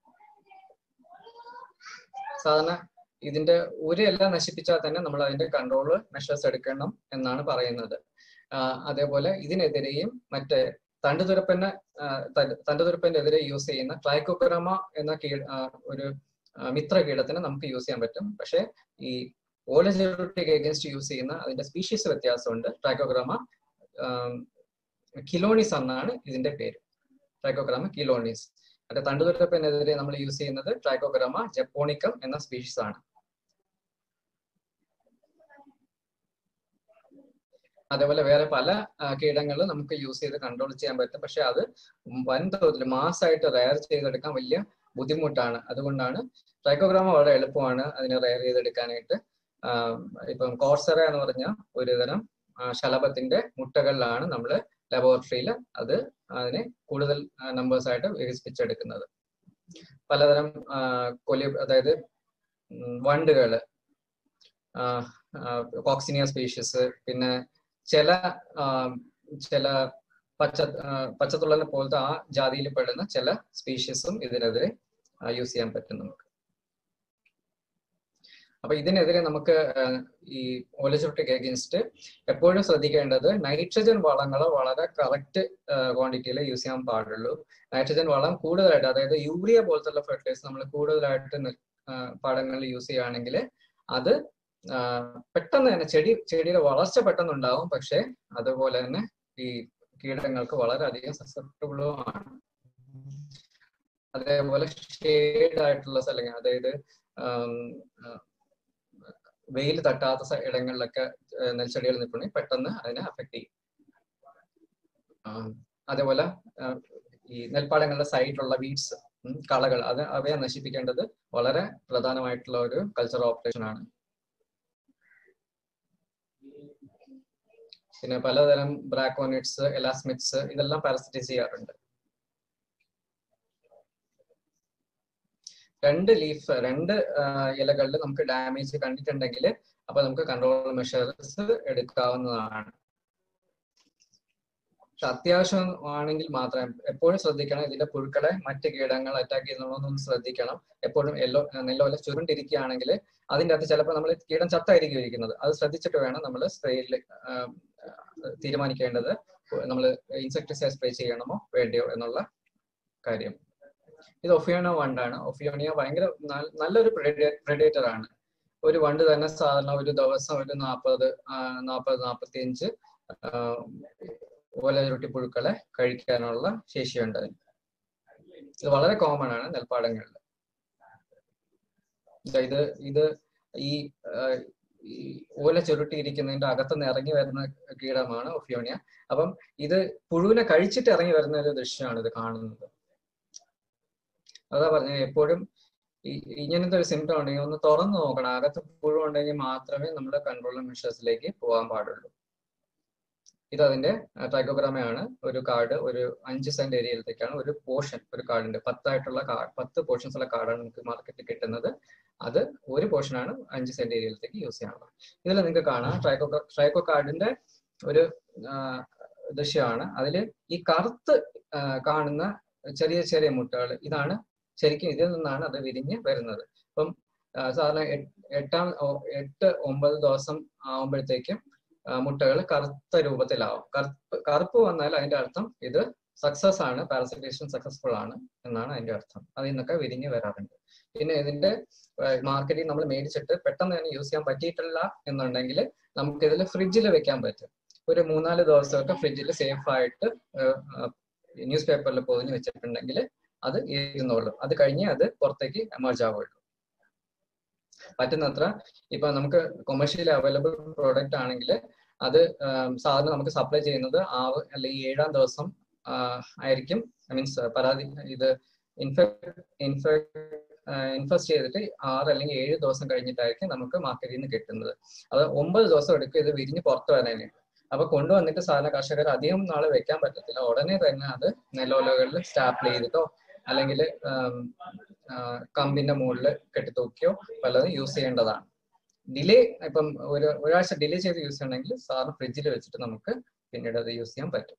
സാധാരണ ഇതിന്റെ ഒരു എല്ലാം നശിപ്പിച്ചാൽ തന്നെ നമ്മൾ അതിന്റെ കൺട്രോൾ മെഷേഴ്സ് എടുക്കണം എന്നാണ് പറയുന്നത് അതേപോലെ ഇതിനെതിരെയും മറ്റേ തണ്ടുതുരപ്പന് തണ്ടുതുരപ്പന്റെ എതിരെ യൂസ് ചെയ്യുന്ന ട്രൈക്കോക്രമ എന്ന കീ ഒരു മിത്ര കീടത്തിന് നമുക്ക് യൂസ് ചെയ്യാൻ പറ്റും പക്ഷെ ഈ ഓലജെറോട്ടിക് എഗൻസ്റ്റ് യൂസ് ചെയ്യുന്ന അതിന്റെ സ്പീഷീസ് വ്യത്യാസമുണ്ട് ട്രൈക്കോഗ്രാമ കിലോണിസ് എന്നാണ് ഇതിന്റെ പേര് ട്രൈക്കോഗ്രാമ കിലോണിസ് മറ്റേ തണ്ടുതുരപ്പനെതിരെ നമ്മൾ യൂസ് ചെയ്യുന്നത് ട്രൈക്കോഗ്രാമ ജപ്പോണിക്കം എന്ന സ്പീഷീസ് ആണ് അതേപോലെ വേറെ പല കീടങ്ങളും നമുക്ക് യൂസ് ചെയ്ത് കൺട്രോൾ ചെയ്യാൻ പറ്റും പക്ഷെ അത് വൻതോതിൽ മാസമായിട്ട് റയർ ചെയ്തെടുക്കാൻ വലിയ ബുദ്ധിമുട്ടാണ് അതുകൊണ്ടാണ് ട്രൈക്കോഗ്രാമ വളരെ എളുപ്പമാണ് അതിനെ റയർ ചെയ്തെടുക്കാനായിട്ട് ഇപ്പം കോർസറ എന്ന് പറഞ്ഞ ഒരു തരം ശലഭത്തിന്റെ മുട്ടകളിലാണ് നമ്മൾ ലബോറട്ടറിയിൽ അത് അതിനെ കൂടുതൽ നമ്പേഴ്സ് ആയിട്ട് വികസിപ്പിച്ചെടുക്കുന്നത് പലതരം കൊലി അതായത് വണ്ടുകൾ കോക്സിനിയ സ്പീഷ്യസ് പിന്നെ ചില ചില പച്ച പച്ചത്തുള്ളനെ പോലത്തെ ആ ജാതിയിൽ പെടുന്ന ചില സ്പീഷ്യസും ഇതിനെതിരെ യൂസ് ചെയ്യാൻ പറ്റും നമുക്ക് അപ്പൊ ഇതിനെതിരെ നമുക്ക് ഈ ഓലച്ചുരുട്ടിക്ക് അഗേൻസ്റ്റ് എപ്പോഴും ശ്രദ്ധിക്കേണ്ടത് നൈട്രജൻ വളങ്ങൾ വളരെ കറക്റ്റ് ക്വാണ്ടിറ്റിയിൽ യൂസ് ചെയ്യാൻ പാടുള്ളൂ നൈട്രജൻ വളം കൂടുതലായിട്ട് അതായത് യൂറിയ പോലത്തെ ഫെർട്ടിലൈസർ നമ്മൾ കൂടുതലായിട്ട് പാടങ്ങളിൽ യൂസ് ചെയ്യുകയാണെങ്കിൽ അത് പെട്ടെന്ന് തന്നെ ചെടി ചെടിയുടെ വളർച്ച പെട്ടെന്ന് ഉണ്ടാവും പക്ഷെ അതുപോലെ തന്നെ ഈ കീടങ്ങൾക്ക് വളരെയധികം സസെപ്റ്റബിളും ആണ് അതേപോലെ ഷെയ്ഡ് ആയിട്ടുള്ള സ്ഥലങ്ങൾ അതായത് വെയിൽ തട്ടാത്ത ഇടങ്ങളിലൊക്കെ നെൽച്ചെടികൾ നിൽപ്പുണ്ടെങ്കിൽ പെട്ടെന്ന് അതിനെ അഫക്ട് ചെയ്യും അതേപോലെ ഈ നെൽപ്പാടങ്ങളുടെ സൈഡിലുള്ള വീഡ്സ് കളകൾ അത് അവയെ നശിപ്പിക്കേണ്ടത് വളരെ പ്രധാനമായിട്ടുള്ള ഒരു കൾച്ചർ ഓപ്പറേഷൻ ആണ് പിന്നെ പലതരം ബ്രാക്കോണിറ്റ്സ് എലാസ്മിറ്റ്സ് ഇതെല്ലാം പാരസിറ്റൈസ് ചെയ്യാറുണ്ട് രണ്ട് ലീഫ് രണ്ട് ഇലകളിൽ നമുക്ക് ഡാമേജ് കണ്ടിട്ടുണ്ടെങ്കിൽ അപ്പൊ നമുക്ക് കൺട്രോൾ മെഷേഴ്സ് എടുക്കാവുന്നതാണ് പക്ഷെ അത്യാവശ്യം ആണെങ്കിൽ മാത്രം എപ്പോഴും ശ്രദ്ധിക്കണം ഇതിന്റെ പുഴുക്കളെ മറ്റ് കീടങ്ങൾ അറ്റാക്ക് ചെയ്യുന്നതൊന്നും ശ്രദ്ധിക്കണം എപ്പോഴും യെല്ലോ നെല്ലോല ചുരുണ്ടിരിക്കുകയാണെങ്കിൽ അതിന്റെ അകത്ത് ചിലപ്പോൾ നമ്മൾ കീടം ചത്തായിരിക്കും ഇരിക്കുന്നത് അത് ശ്രദ്ധിച്ചിട്ട് വേണം നമ്മൾ സ്പ്രേയിൽ തീരുമാനിക്കേണ്ടത് നമ്മൾ ഇൻസെക്ടിസൈഡ് സ്പ്രേ ചെയ്യണമോ വേണ്ടിയോ എന്നുള്ള കാര്യം ഇത് ഒഫിയോണ വണ്ടാണ് ഒഫിയോണിയ ഭയങ്കര ന- നല്ലൊരു പ്രെഡേറ്റർ ആണ് ഒരു വണ്ട് തന്നെ സാധാരണ ഒരു ദിവസം ഒരു നാൽപ്പത് നാൽപ്പത് നാൽപ്പത്തി അഞ്ച് ഓലചുരുട്ടി പുഴുക്കളെ കഴിക്കാനുള്ള ശേഷിയുണ്ട് അതിന് ഇത് വളരെ കോമൺ ആണ് നെൽപ്പാടങ്ങളിൽ ദാ ഇത് ഇത് ഈ ആ, ഈ ഓല ചുരുട്ടിയിരിക്കുന്നതിന്റെ അകത്തുനിന്ന് ഇറങ്ങി വരുന്ന കീടമാണ് ഒഫിയോണിയ അപ്പം ഇത് പുഴുവിനെ കഴിച്ചിട്ട് ഇറങ്ങി വരുന്ന ഒരു ദൃശ്യമാണ് ഇത് കാണുന്നത് അതാ പറഞ്ഞ എപ്പോഴും ഈ ഇങ്ങനത്തെ ഒരു സിംറ്റം ഉണ്ടെങ്കിൽ ഒന്ന് തുറന്നു നോക്കണം അകത്ത് പുഴു ഉണ്ടെങ്കിൽ മാത്രമേ നമ്മൾ കൺട്രോൾ മെഷേഴ്സിലേക്ക് പോകാൻ പാടുള്ളൂ ഇത് അതിന്റെ ട്രൈക്കോഗ്രാമയാണ് ഒരു കാർഡ് ഒരു അഞ്ച് സെന്റ് ഏരിയയിലത്തേക്കാണ് ഒരു പോർഷൻ ഒരു കാർഡിന്റെ പത്തായിട്ടുള്ള കാർഡ് പത്ത് പോർഷൻസ് ഉള്ള കാർഡാണ് നമുക്ക് മാർക്കറ്റിൽ കിട്ടുന്നത് അത് ഒരു പോർഷനാണ് അഞ്ച് സെന്റ് ഏരിയയിലത്തേക്ക് യൂസ് ചെയ്യാനുള്ളത് ഇതിൽ നിങ്ങൾക്ക് കാണാം ട്രൈക്കോ ട്രൈക്കോ കാർഡിന്റെ ഒരു ആ, ദൃശ്യമാണ് അതിൽ ഈ കറുത്ത് ആ, കാണുന്ന ചെറിയ ചെറിയ മുട്ടകൾ ഇതാണ് ശരിക്കും ഇതിൽ നിന്നാണ് അത് വിരിഞ്ഞ് വരുന്നത് അപ്പം ആ, സാധാരണ എട്ട് എട്ടാം ഓ- എട്ട് ഒമ്പത് ദിവസം ആവുമ്പോഴത്തേക്കും മുട്ടകൾ കറുത്ത രൂപത്തിലാവും കറുപ്പ് കറുപ്പ് വന്നാൽ അതിന്റെ അർത്ഥം ഇത് സക്സസ് ആണ് പാരസിറ്റേഷൻ സക്സസ്ഫുൾ ആണ് എന്നാണ് അതിന്റെ അർത്ഥം അതിൽ നിന്നൊക്കെ വിരിഞ്ഞ് വരാറുണ്ട് പിന്നെ ഇതിന്റെ മാർക്കറ്റിൽ നമ്മൾ മേടിച്ചിട്ട് പെട്ടെന്ന് തന്നെ യൂസ് ചെയ്യാൻ പറ്റിയിട്ടില്ല എന്നുണ്ടെങ്കിൽ നമുക്ക് ഇതിൽ ഫ്രിഡ്ജിൽ വെക്കാൻ പറ്റും ഒരു മൂന്നാല് ദിവസമൊക്കെ ഫ്രിഡ്ജിൽ സേഫ് ആയിട്ട് ന്യൂസ് പേപ്പറിൽ പൊതിഞ്ഞ് വെച്ചിട്ടുണ്ടെങ്കിൽ അത് ഇരുന്നോളും അത് കഴിഞ്ഞ് അത് പുറത്തേക്ക് എമർജ് ആവുള്ളൂ പറ്റുന്നത്ര ഇപ്പൊ നമുക്ക് കൊമേഴ്ഷ്യലി അവൈലബിൾ പ്രോഡക്റ്റ് ആണെങ്കിൽ അത് ആം, സാധാരണ നമുക്ക് സപ്ലൈ ചെയ്യുന്നത് ആവ് അല്ലെങ്കിൽ ഏഴാം ദിവസം ആ, ആയിരിക്കും മീൻസ് പരാതി ഇത് ഇൻഫെക്ട് ഇൻഫെക്ട് ഇൻഫെസ്റ്റ് ചെയ്തിട്ട് ആറ് അല്ലെങ്കിൽ ഏഴ് ദിവസം കഴിഞ്ഞിട്ടായിരിക്കും നമുക്ക് മാർക്കറ്റിൽ നിന്ന് കിട്ടുന്നത് അത് ഒമ്പത് ദിവസം എടുക്കും ഇത് വിരിഞ്ഞ് പുറത്ത് വരാനായിട്ട് അപ്പൊ കൊണ്ടുവന്നിട്ട് സാധാരണ കർഷകർ അധികം നാള് വെക്കാൻ പറ്റത്തില്ല ഉടനെ തന്നെ അത് നെല്ലോലകളിൽ സ്റ്റാപ്പിൾ ചെയ്തിട്ടോ അല്ലെങ്കിൽ കമ്പിന്റെ മുകളിൽ കെട്ടിത്തൂക്കിയോ പലതും യൂസ് ചെയ്യേണ്ടതാണ് ഡിലേ ഇപ്പം ഒരു ഒരാഴ്ച ഡിലേ ചെയ്ത് യൂസ് ചെയ്യണമെങ്കിൽ സാധാരണ ഫ്രിഡ്ജിൽ വെച്ചിട്ട് നമുക്ക് പിന്നീട് അത് യൂസ് ചെയ്യാൻ പറ്റും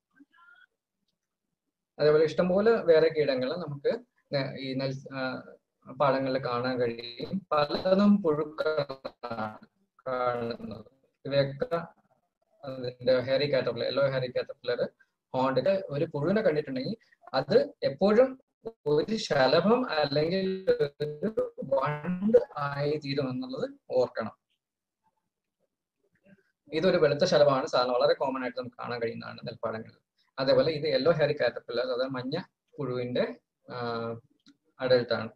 അതേപോലെ ഇഷ്ടംപോലെ വേറെ കീടങ്ങൾ നമുക്ക് നെ- ഈ നെൽ ആ, പാടങ്ങളിൽ കാണാൻ കഴിയും പലതും പുഴുക്കളാണ് കാണുന്നത് ഇവയൊക്കെ അതിന്റെ hairy caterpillar yellow hairy caterpillar ഹോണ്ടില് ഒരു പുഴുവിനെ കണ്ടിട്ടുണ്ടെങ്കിൽ അത് എപ്പോഴും ഒരു ശലഭം അല്ലെങ്കിൽ ഒരു വണ്ട് ആയി തീരും എന്നുള്ളത് ഓർക്കണം ഇതൊരു വെളുത്ത ശലഭമാണ് സാധാരണ വളരെ കോമൺ ആയിട്ട് നമുക്ക് കാണാൻ കഴിയുന്നതാണ് നെൽപ്പാടങ്ങളിൽ അതേപോലെ ഇത് യെല്ലോ ഹെയറി കാറ്റർപില്ലർ അതായത് മഞ്ഞ പുഴുവിന്റെ അഡൽട്ട് ആണ്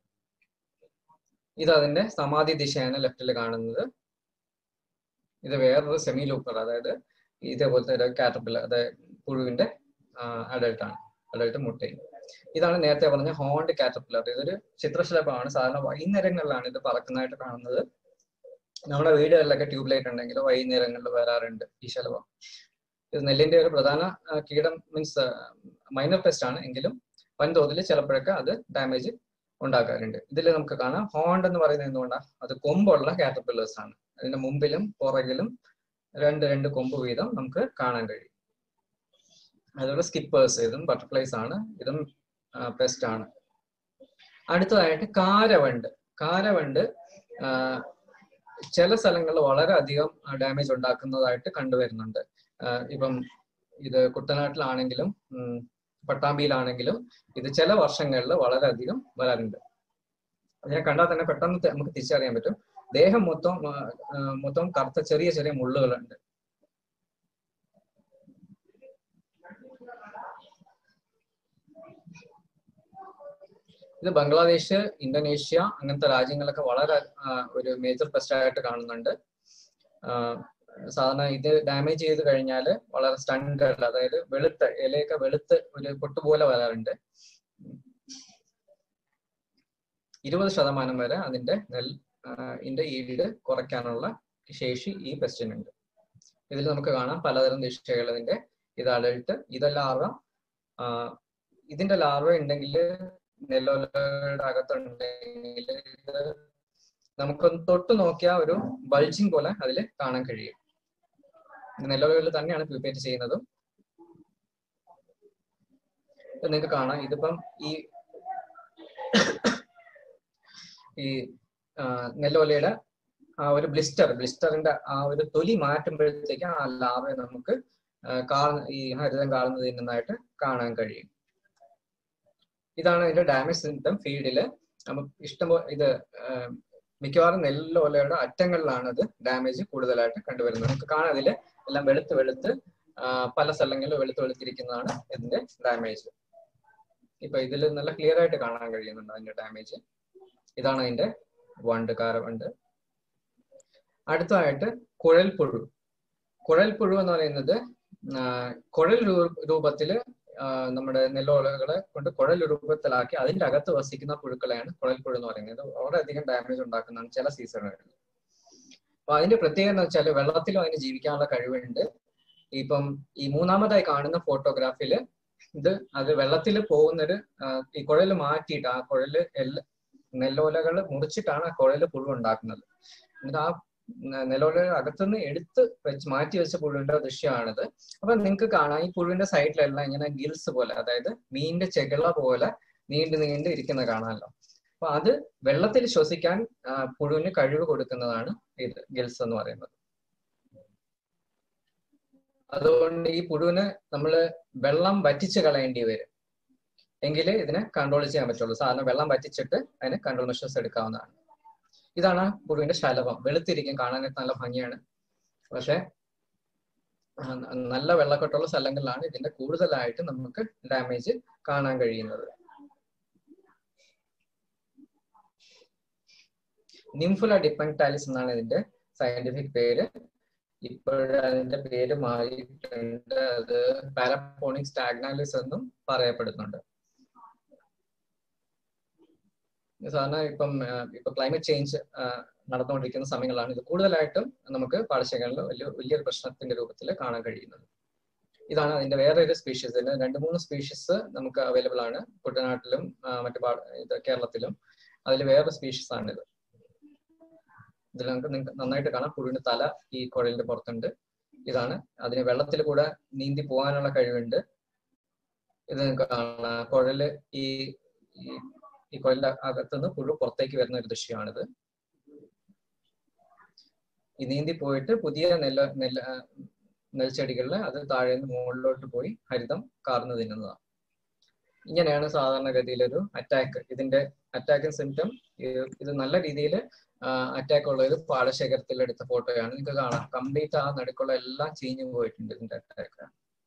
ഇത് അതിന്റെ സമാധി ദിശയാണ് ലെഫ്റ്റിൽ കാണുന്നത് ഇത് വേറൊരു സെമി ലൂപ്പർ അതായത് ഇതേപോലത്തെ ഒരു കാറ്റർപില്ലർ അതായത് പുഴുവിന്റെ അഡൽട്ട് ആണ് അഡൽട്ട് മുട്ടയും ഇതാണ് നേരത്തെ പറഞ്ഞ ഹോണ്ട് കാറ്റർപില്ലർ ഇതൊരു ചിത്രശലഭമാണ് സാധാരണ വൈകുന്നേരങ്ങളിലാണ് ഇത് പറക്കുന്നതായിട്ട് കാണുന്നത് നമ്മുടെ വീടുകളിലൊക്കെ ട്യൂബ് ലൈറ്റ് ഉണ്ടെങ്കിൽ വൈകുന്നേരങ്ങളിൽ വരാറുണ്ട് ഈ ശലഭം ഇത് നെല്ലിന്റെ ഒരു പ്രധാന ആ, കീടം മീൻസ് മൈനർ പെസ്റ്റ് ആണ് എങ്കിലും വൻതോതിൽ ചിലപ്പോഴൊക്കെ അത് ഡാമേജ് ഉണ്ടാക്കാറുണ്ട് ഇതിൽ നമുക്ക് കാണാം ഹോണ്ട് എന്ന് പറയുന്നത് എന്തുകൊണ്ടാണ് അത് കൊമ്പുള്ള കാറ്റർപില്ലേഴ്സ് ആണ് അതിന്റെ മുമ്പിലും പുറകിലും രണ്ട് രണ്ട് കൊമ്പ് വീതം നമുക്ക് കാണാൻ കഴിയും അതുപോലെ സ്കിപ്പേഴ്സ് ഇതും ബട്ടർഫ്ലൈസ് ആണ് ഇതും പെസ്റ്റ് ആണ് അടുത്തതായിട്ട് കാരവണ്ട് കാരവണ്ട് ആ, ചില സ്ഥലങ്ങളിൽ വളരെ അധികം ഡാമേജ് ഉണ്ടാക്കുന്നതായിട്ട് കണ്ടുവരുന്നുണ്ട് ആ, ഇപ്പം ഇത് കുട്ടനാട്ടിലാണെങ്കിലും ഉം, പട്ടാമ്പിയിലാണെങ്കിലും ഇത് ചില വർഷങ്ങളിൽ വളരെയധികം വരാറുണ്ട് അത് ഞാൻ കണ്ടാൽ തന്നെ പെട്ടെന്ന് ത- നമുക്ക് തിരിച്ചറിയാൻ പറ്റും ദേഹം മൊത്തം ആ, ആ, മൊത്തം കറുത്ത ചെറിയ ചെറിയ മുള്ളുകളുണ്ട് ഇത് ബംഗ്ലാദേശ് ഇന്തോനേഷ്യ അങ്ങനത്തെ രാജ്യങ്ങളൊക്കെ വളരെ ആ, ഒരു മേജർ പെസ്റ്റ് ആയിട്ട് കാണുന്നുണ്ട് ആ, സാധാരണ ഇത് ഡാമേജ് ചെയ്ത് കഴിഞ്ഞാൽ വളരെ സ്റ്റണ്ടഡ് അതായത് വെളുത്ത് ഇലയൊക്കെ വെളുത്ത് ഒരു പൊട്ടുപോലെ വരാറുണ്ട് ഇരുപത് ശതമാനം വരെ അതിന്റെ നെൽ ഇതിന്റെ ഈൽഡ് കുറയ്ക്കാനുള്ള ശേഷി ഈ പെസ്റ്റിനുണ്ട് ഇതിൽ നമുക്ക് കാണാം പലതരം ദിശകൾ ഇതിന്റെ ഇത് അഡൽട്ട് ഇത് ലാർവ ആ, ഇതിന്റെ ലാർവ ഉണ്ടെങ്കിൽ നെല്ലോലയുടെ അകത്തുണ്ടെങ്കിൽ ഇത് നമുക്കൊന്ന് തൊട്ട് നോക്കിയാൽ ഒരു ബൾജിങ് പോലെ അതിൽ കാണാൻ കഴിയും ഇത് നെല്ലോലകളിൽ തന്നെയാണ് പ്യൂപ്പേറ്റ് ചെയ്യുന്നതും നിങ്ങൾക്ക് കാണാം ഇതിപ്പം ഈ ഈ ആ, നെല്ലോലയുടെ ആ ഒരു ബ്ലിസ്റ്റർ ബ്ലിസ്റ്ററിന്റെ ആ ഒരു തൊലി മാറ്റുമ്പോഴത്തേക്ക് ആ ലാവയെ നമുക്ക് ആ, കാണുന്ന ഈ ഹരിതം കാണുന്നതിൽ നിന്നായിട്ട് കാണാൻ കഴിയും ഇതാണ് ഇതിന്റെ ഡാമേജ് സിംറ്റം ഫീൽഡില് നമുക്ക് ഇഷ്ടംപോലെ ഇത് ആ, മിക്കവാറും നെല്ലോലയുടെ അറ്റങ്ങളിലാണ് ഇത് ഡാമേജ് കൂടുതലായിട്ട് കണ്ടുവരുന്നത് നമുക്ക് കാണാം ഇതില് എല്ലാം വെളുത്ത് വെളുത്ത് ആ, പല സ്ഥലങ്ങളിലും വെളുത്ത് വെളുത്തിരിക്കുന്നതാണ് ഇതിന്റെ ഡാമേജ് ഇപ്പൊ ഇതിൽ നല്ല ക്ലിയർ ആയിട്ട് കാണാൻ കഴിയുന്നുണ്ട് അതിന്റെ ഡാമേജ് ഇതാണ് അതിന്റെ വണ്ട് കാരവണ്ട് അടുത്തതായിട്ട് കുഴൽപ്പുഴു കുഴൽപ്പുഴു എന്ന് പറയുന്നത് ആ, കുഴൽ രൂ- രൂപത്തില് ആ, നമ്മുടെ നെല്ലോലകളെ കൊണ്ട് കുഴൽ രൂപത്തിലാക്കി അതിന്റെ അകത്ത് വസിക്കുന്ന പുഴുക്കളെയാണ് കുഴൽപ്പുഴു എന്ന് പറയുന്നത് വളരെയധികം ഡാമേജ് ഉണ്ടാക്കുന്നതാണ് ചില സീസണുകളിൽ അപ്പൊ അതിന്റെ പ്രത്യേകത എന്ന് വെച്ചാൽ വെള്ളത്തിലും അതിന് ജീവിക്കാനുള്ള കഴിവുണ്ട് ഇപ്പം ഈ മൂന്നാമതായി കാണുന്ന ഫോട്ടോഗ്രാഫില് ഇത് അത് വെള്ളത്തിൽ പോകുന്നൊരു ആ, ഈ കുഴൽ മാറ്റിയിട്ട് ആ കുഴല് എല്ലാ നെല്ലോലകൾ മുറിച്ചിട്ടാണ് ആ കുഴല് പുഴു ഉണ്ടാക്കുന്നത് എന്നിട്ട് ആ ന- നെല്ലോല അകത്തുനിന്ന് എടുത്ത് വെച്ച് മാറ്റി വെച്ച പുഴുവിന്റെ ദൃശ്യമാണിത് അപ്പൊ നിങ്ങൾക്ക് കാണാം ഈ പുഴുവിന്റെ സൈഡിലെല്ലാം ഇങ്ങനെ ഗിൽസ് പോലെ അതായത് മീനിന്റെ ചെകിള പോലെ നീണ്ടു നീണ്ടു ഇരിക്കുന്ന കാണാമല്ലോ അപ്പൊ അത് വെള്ളത്തിൽ ശ്വസിക്കാൻ ആ, പുഴുവിന് കഴിവ് കൊടുക്കുന്നതാണ് ഇത് ഗിൽസ് എന്ന് പറയുന്നത് അതുകൊണ്ട് ഈ പുഴുവിന് നമ്മൾ വെള്ളം വറ്റിച്ച് കളയേണ്ടി വരും എങ്കിലേ ഇതിനെ കൺട്രോൾ ചെയ്യാൻ പറ്റുള്ളൂ സാധാരണ വെള്ളം വറ്റിച്ചിട്ട് അതിന് കൺട്രോൾ മെഷേഴ്സ് എടുക്കാവുന്നതാണ് ഇതാണ് പുഴുവിന്റെ ശലഭം വെളുത്തിരിക്കും കാണാനായിട്ട് നല്ല ഭംഗിയാണ് പക്ഷെ ആ, ന- നല്ല വെള്ളക്കെട്ടുള്ള സ്ഥലങ്ങളിലാണ് ഇതിന്റെ കൂടുതലായിട്ട് നമുക്ക് ഡാമേജ് കാണാൻ കഴിയുന്നത് നിംഫുല ഡിപ്പങ്ടാലിസ് എന്നാണ് ഇതിന്റെ സയന്റിഫിക് പേര് ഇപ്പോഴതിന്റെ പേര് മാറിയിട്ടുണ്ട് അത് പാരപ്പോണിക് സ്റ്റാഗ്നാലിസ് എന്നും പറയപ്പെടുന്നുണ്ട് സാധാരണ ഇപ്പം ആ, ഇപ്പൊ ക്ലൈമറ്റ് ചേഞ്ച് നടന്നുകൊണ്ടിരിക്കുന്ന സമയങ്ങളാണ് ഇത് കൂടുതലായിട്ടും നമുക്ക് പാടശേഖരങ്ങളിൽ വലിയ വലിയൊരു പ്രശ്നത്തിന്റെ രൂപത്തിൽ കാണാൻ കഴിയുന്നത് ഇതാണ് അതിന്റെ വേറെ ഒരു സ്പീഷീസ് ഇതിന് രണ്ട് മൂന്ന് സ്പീഷീസ് നമുക്ക് അവൈലബിൾ ആണ് കുട്ടനാട്ടിലും ആ, മറ്റു പാ- ഇത് കേരളത്തിലും അതിൽ വേറെ സ്പീഷീസ് ആണ് ഇത് ഇതിൽ നമുക്ക് നിങ്ങൾക്ക് നന്നായിട്ട് കാണാം പുഴുവിന്റെ തല ഈ കുഴലിന്റെ പുറത്തുണ്ട് ഇതാണ് അതിന് വെള്ളത്തിൽ കൂടെ നീന്തി പോകാനുള്ള കഴിവുണ്ട് ഇത് നിങ്ങൾക്ക് കാണാം കുഴല് ഈ ഈ- ഈ കുഴലിന്റെ അകത്തുനിന്ന് പുഴു പുറത്തേക്ക് വരുന്ന ഒരു ദൃശ്യമാണിത് ഈ നീന്തി പോയിട്ട് പുതിയ നെല്ല് നെല്ല് ആ, നെൽച്ചെടികളിൽ അത് താഴെ നിന്ന് മുകളിലോട്ട് പോയി ഹരിതം കാർന്നു തിന്നുന്നതാണ് ഇങ്ങനെയാണ് സാധാരണഗതിയിൽ ഒരു അറ്റാക്ക് ഇതിന്റെ അറ്റാക്കിംഗ് സിംറ്റം ഇത് നല്ല രീതിയിൽ അറ്റാക്ക് ഉള്ള ഒരു പാടശേഖരത്തിൽ എടുത്ത ഫോട്ടോയാണ് നിങ്ങൾക്ക് കാണാം കംപ്ലീറ്റ് ആ നടുക്കുള്ള എല്ലാം ചീഞ്ഞു പോയിട്ടുണ്ട് ഇതിന്റെ അറ്റാക്ക്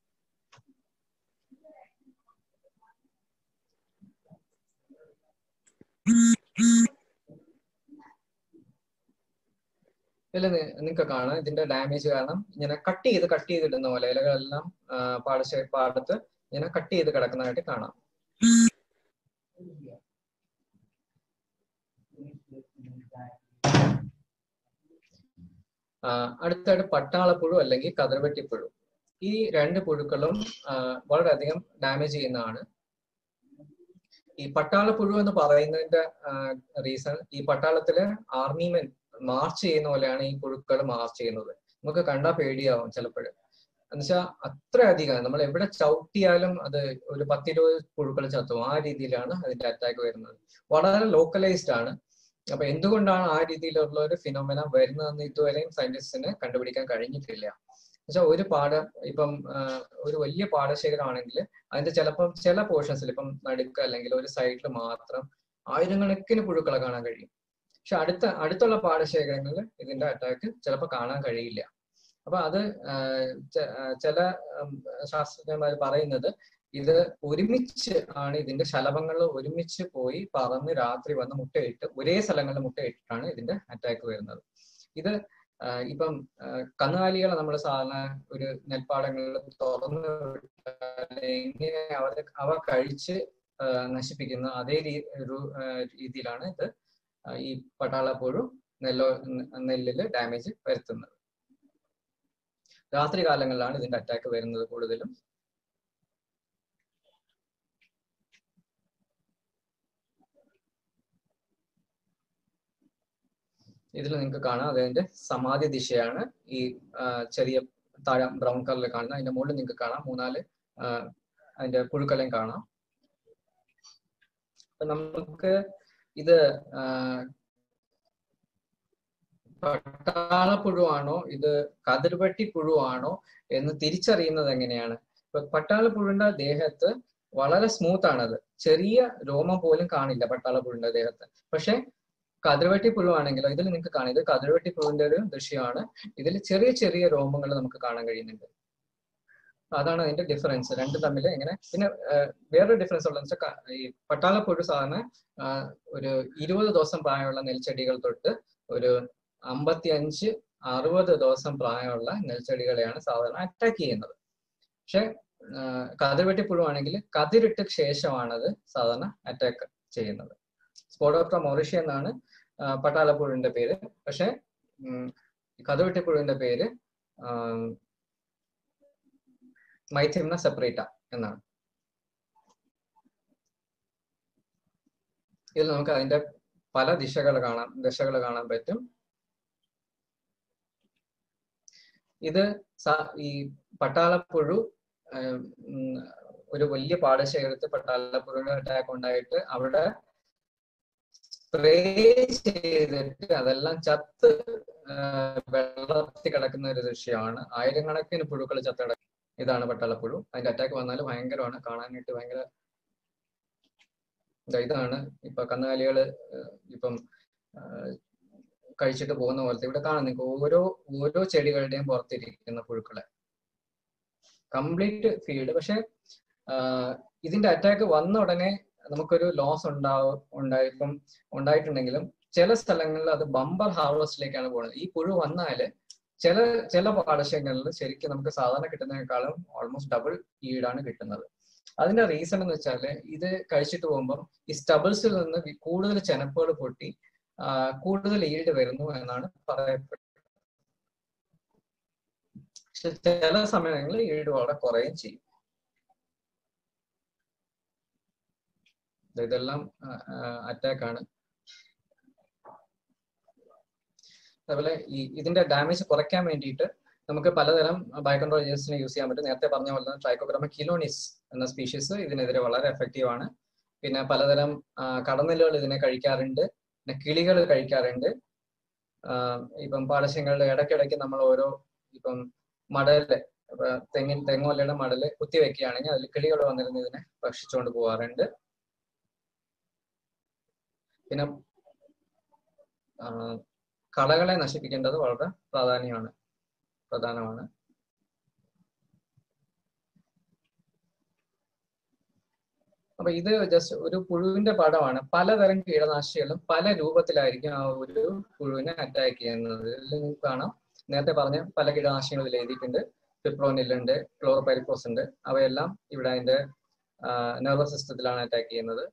ഇതിൽ നിങ്ങൾക്ക് കാണാം ഇതിന്റെ ഡാമേജ് കാരണം ഇങ്ങനെ കട്ട് ചെയ്ത് കട്ട് ചെയ്തിടുന്ന പോലെ ഇലകളെല്ലാം ആ, പാടശേ പാടത്ത് ഇങ്ങനെ കട്ട് ചെയ്ത് കിടക്കുന്നതായിട്ട് കാണാം ആ, അടുത്തായിട്ട് പട്ടാളപ്പുഴു അല്ലെങ്കിൽ കതിർവെട്ടിപ്പുഴു ഈ രണ്ട് പുഴുക്കളും ആ, വളരെയധികം ഡാമേജ് ചെയ്യുന്നതാണ് ഈ പട്ടാളപ്പുഴു എന്ന് പറയുന്നതിന്റെ റീസൺ ഈ പട്ടാളത്തില് ആർമിമെൻ മാർച്ച് ചെയ്യുന്ന പോലെയാണ് ഈ പുഴുക്കൾ മാർച്ച് ചെയ്യുന്നത് നമുക്ക് കണ്ടാൽ പേടിയാവും ചിലപ്പോൾ എന്നുവെച്ചാൽ അത്രയധികം നമ്മൾ എവിടെ ചവിട്ടിയാലും അത് ഒരു പത്തിരുപത് പുഴുക്കൾ ചത്തും ആ രീതിയിലാണ് അതിന്റെ അറ്റാക്ക് വരുന്നത് വളരെ ലോക്കലൈസ്ഡ് ആണ് അപ്പൊ എന്തുകൊണ്ടാണ് ആ രീതിയിലുള്ള ഒരു ഫിനോമിന വരുന്നതെന്ന് ഇതുവരെയും സയന്റിസ്റ്റിന് കണ്ടുപിടിക്കാൻ കഴിഞ്ഞിട്ടില്ല എന്നുവെച്ചാൽ ഒരു പാട ഇപ്പം ആ, ഒരു വലിയ പാടശേഖരമാണെങ്കിൽ അതിന്റെ ചിലപ്പം ചില പോർഷൻസിൽ ഇപ്പം നടുക്ക് അല്ലെങ്കിൽ ഒരു സൈഡിൽ മാത്രം ആയിരക്കണക്കിന് പുഴുക്കളെ കാണാൻ കഴിയും പക്ഷെ അടുത്ത അടുത്തുള്ള പാടശേഖരങ്ങളിൽ ഇതിന്റെ അറ്റാക്ക് ചിലപ്പോൾ കാണാൻ കഴിയില്ല അപ്പൊ അത് ആ, ച- ആ, ചില ഉം, ശാസ്ത്രജ്ഞന്മാർ പറയുന്നത് ഇത് ഒരുമിച്ച് ആണ് ഇതിന്റെ ശലഭങ്ങൾ ഒരുമിച്ച് പോയി പറന്ന് രാത്രി വന്ന് മുട്ടയിട്ട് ഒരേ സ്ഥലങ്ങളിൽ മുട്ടയിട്ടിട്ടാണ് ഇതിന്റെ അറ്റാക്ക് വരുന്നത് ഇത് ആ, ഇപ്പം ആ, കന്നുകാലികളെ നമ്മൾ സാധാരണ ഒരു നെൽപ്പാടങ്ങളിൽ തുറന്ന് വിട്ടാൽ എങ്ങനെ അവർ അവ കഴിച്ച് ആ, നശിപ്പിക്കുന്ന അതേ രീ- ഒരു ആ, രീതിയിലാണ് ഇത് ആ, ഈ പട്ടാളപ്പുഴു നെല്ലോ നെല്ലില് ഡാമേജ് വരുത്തുന്നത് രാത്രി കാലങ്ങളിലാണ് ഇതിന്റെ അറ്റാക്ക് വരുന്നത് കൂടുതലും ഇതിൽ നിങ്ങൾക്ക് കാണാം അതിന്റെ സമാധി ദിശയാണ് ഈ ആ, ചെറിയ താഴെ ബ്രൗൺ കളറിൽ കാണുന്നത് അതിന്റെ മുകളിൽ നിങ്ങൾക്ക് കാണാം മൂന്നാല് ആ, അതിന്റെ പുഴുക്കളെയും കാണാം അപ്പൊ നമുക്ക് ഇത് ആ, പട്ടാളപ്പുഴുവാണോ ഇത് കതിർവെട്ടി പുഴുവാണോ എന്ന് തിരിച്ചറിയുന്നത് എങ്ങനെയാണ് ഇപ്പൊ പട്ടാളപ്പുഴുവിന്റെ ദേഹത്ത് വളരെ സ്മൂത്ത് ആണത് ചെറിയ രോമം പോലും കാണില്ല പട്ടാളപ്പുഴുവിന്റെ ദേഹത്ത് പക്ഷെ കതിർവെട്ടി പുഴുവാണെങ്കിലോ ഇതിൽ നിങ്ങൾക്ക് കാണാം ഇത് കതിർവെട്ടി പുഴുവിന്റെ ഒരു ദൃശ്യമാണ് ഇതിൽ ചെറിയ ചെറിയ രോമങ്ങൾ നമുക്ക് കാണാൻ കഴിയുന്നുണ്ട് അതാണ് അതിന്റെ ഡിഫറൻസ് രണ്ടും തമ്മിൽ ഇങ്ങനെ പിന്നെ ആ, വേറൊരു ഡിഫറൻസ് ഉള്ളതെന്ന് വെച്ചാൽ ഈ പട്ടാളപ്പുഴു സാധാരണ ആ, ഒരു ഇരുപത് ദിവസം പ്രായമുള്ള നെൽച്ചെടികൾ തൊട്ട് ഒരു അമ്പത്തി അഞ്ച് അറുപത് ദിവസം പ്രായമുള്ള നെൽച്ചെടികളെയാണ് സാധാരണ അറ്റാക്ക് ചെയ്യുന്നത് പക്ഷെ കതിർവെട്ടി പുഴുവാണെങ്കിൽ കതിരിട്ട് ശേഷമാണത് സാധാരണ അറ്റാക്ക് ചെയ്യുന്നത് സ്പോഡോപ്റ്റ മൊറിഷ്യ എന്നാണ് ആ, പട്ടാളപ്പുഴുവിന്റെ പേര് പക്ഷെ കതിർവെട്ടിപ്പുഴുവിന്റെ പേര് മൈഥിംന സെപ്പറേറ്റ എന്നാണ് ഇതിൽ നമുക്ക് അതിന്റെ പല ദിശകൾ കാണാം ദിശകൾ കാണാൻ പറ്റും ഇത് സ- ഈ പട്ടാളപ്പുഴു ആം, ഉം, ഒരു വലിയ പാടശേഖരത്ത് പട്ടാളപ്പുഴുവിന്റെ അറ്റാക്ക് ഉണ്ടായിട്ട് അവിടെ സ്പ്രേ ചെയ്തിട്ട് അതെല്ലാം ചത്ത് ആ, വെള്ളത്തിൽ കിടക്കുന്ന ഒരു ദൃശ്യമാണ് ആയിരക്കണക്കിന് പുഴുക്കൾ ചത്ത് കിടക്കും ഇതാണ് പട്ടാളപ്പുഴു അതിന്റെ അറ്റാക്ക് വന്നാൽ ഭയങ്കരമാണ് കാണാനായിട്ട് ഭയങ്കര ദാ ഇതാണ് ഇപ്പൊ കന്നുകാലികള് ഏഹ് ഇപ്പം ആഹ് കഴിച്ചിട്ട് പോകുന്ന പോലത്തെ ഇവിടെ കാണാം നിങ്ങൾക്ക് ഓരോ ഓരോ ചെടികളുടെയും പുറത്തിരിക്കുന്ന പുഴുക്കളെ കംപ്ലീറ്റ് ഫീൽഡ് പക്ഷെ ആഹ് ഇതിന്റെ അറ്റാക്ക് വന്ന ഉടനെ നമുക്കൊരു ലോസ് ഉണ്ടാവും ഉണ്ടായിപ്പം ഉണ്ടായിട്ടുണ്ടെങ്കിലും ചില സ്ഥലങ്ങളിൽ അത് ബമ്പർ ഹാർവസ്റ്റിലേക്കാണ് പോകുന്നത് ഈ പുഴു വന്നാല് ചില ചില പാടശേഖരങ്ങളിൽ ശരിക്കും നമുക്ക് സാധാരണ കിട്ടുന്നതിനേക്കാളും ഓൾമോസ്റ്റ് ഡബിൾ ഈടാണ് കിട്ടുന്നത് അതിന്റെ റീസൺ എന്ന് വെച്ചാല് ഇത് കഴിച്ചിട്ട് പോകുമ്പോൾ ഈ സ്റ്റബിൾസിൽ നിന്ന് വി- കൂടുതൽ ചെനപ്പുകൾ പൊട്ടി ആ, കൂടുതൽ ഈൽഡ് വരുന്നു എന്നാണ് പറയപ്പെടുന്നത് പക്ഷെ ചില സമയങ്ങളിൽ ഈൽഡ് വളരെ കുറയുകയും ചെയ്യും ദേ ഇതെല്ലാം അറ്റാക്ക് ആണ് അതുപോലെ ഈ ഇതിന്റെ ഡാമേജ് കുറയ്ക്കാൻ വേണ്ടിയിട്ട് നമുക്ക് പലതരം ബയോകൺട്രോൾ ഏജൻസിനെ യൂസ് ചെയ്യാൻ പറ്റും നേരത്തെ പറഞ്ഞ പോലെ തന്നെ ട്രൈക്കോഗ്രമ കിലോണിസ് എന്ന സ്പീഷീസ് ഇതിനെതിരെ വളരെ എഫക്റ്റീവ് ആണ് പിന്നെ പലതരം ആ, കടന്നലുകൾ ഇതിനെ കഴിക്കാറുണ്ട് പിന്നെ കിളികൾ കഴിക്കാറുണ്ട് ആ, ഇപ്പം പാടശങ്ങളുടെ ഇടയ്ക്കിടയ്ക്ക് നമ്മൾ ഓരോ ഇപ്പം മടല് ഇപ്പൊ തെങ്ങിൻ തെങ്ങോലയുടെ മടല് കുത്തി വെക്കുകയാണെങ്കിൽ അതിൽ കിളികൾ വന്നിരുന്ന് ഇതിനെ ഭക്ഷിച്ചുകൊണ്ട് പോകാറുണ്ട് പിന്നെ ആ, കളകളെ നശിപ്പിക്കേണ്ടത് വളരെ പ്രാധാന്യമാണ് പ്രധാനമാണ് അപ്പൊ ഇത് ജസ്റ്റ് ഒരു പുഴുവിന്റെ പടമാണ് പലതരം കീടനാശിനികളും പല രൂപത്തിലായിരിക്കും ആ ഒരു പുഴുവിനെ അറ്റാക്ക് ചെയ്യുന്നത് ഇതിൽ നിങ്ങൾക്ക് കാണാം നേരത്തെ പറഞ്ഞ പല കീടനാശിനികൾ ഇതിൽ എഴുതിയിട്ടുണ്ട് പിപ്രോനിൽ ഉണ്ട് ക്ലോറോപൈരിക്കോസ് ഉണ്ട് അവയെല്ലാം ഇവിടെ അതിന്റെ നെർവസ് സിസ്റ്റത്തിലാണ് അറ്റാക്ക് ചെയ്യുന്നത്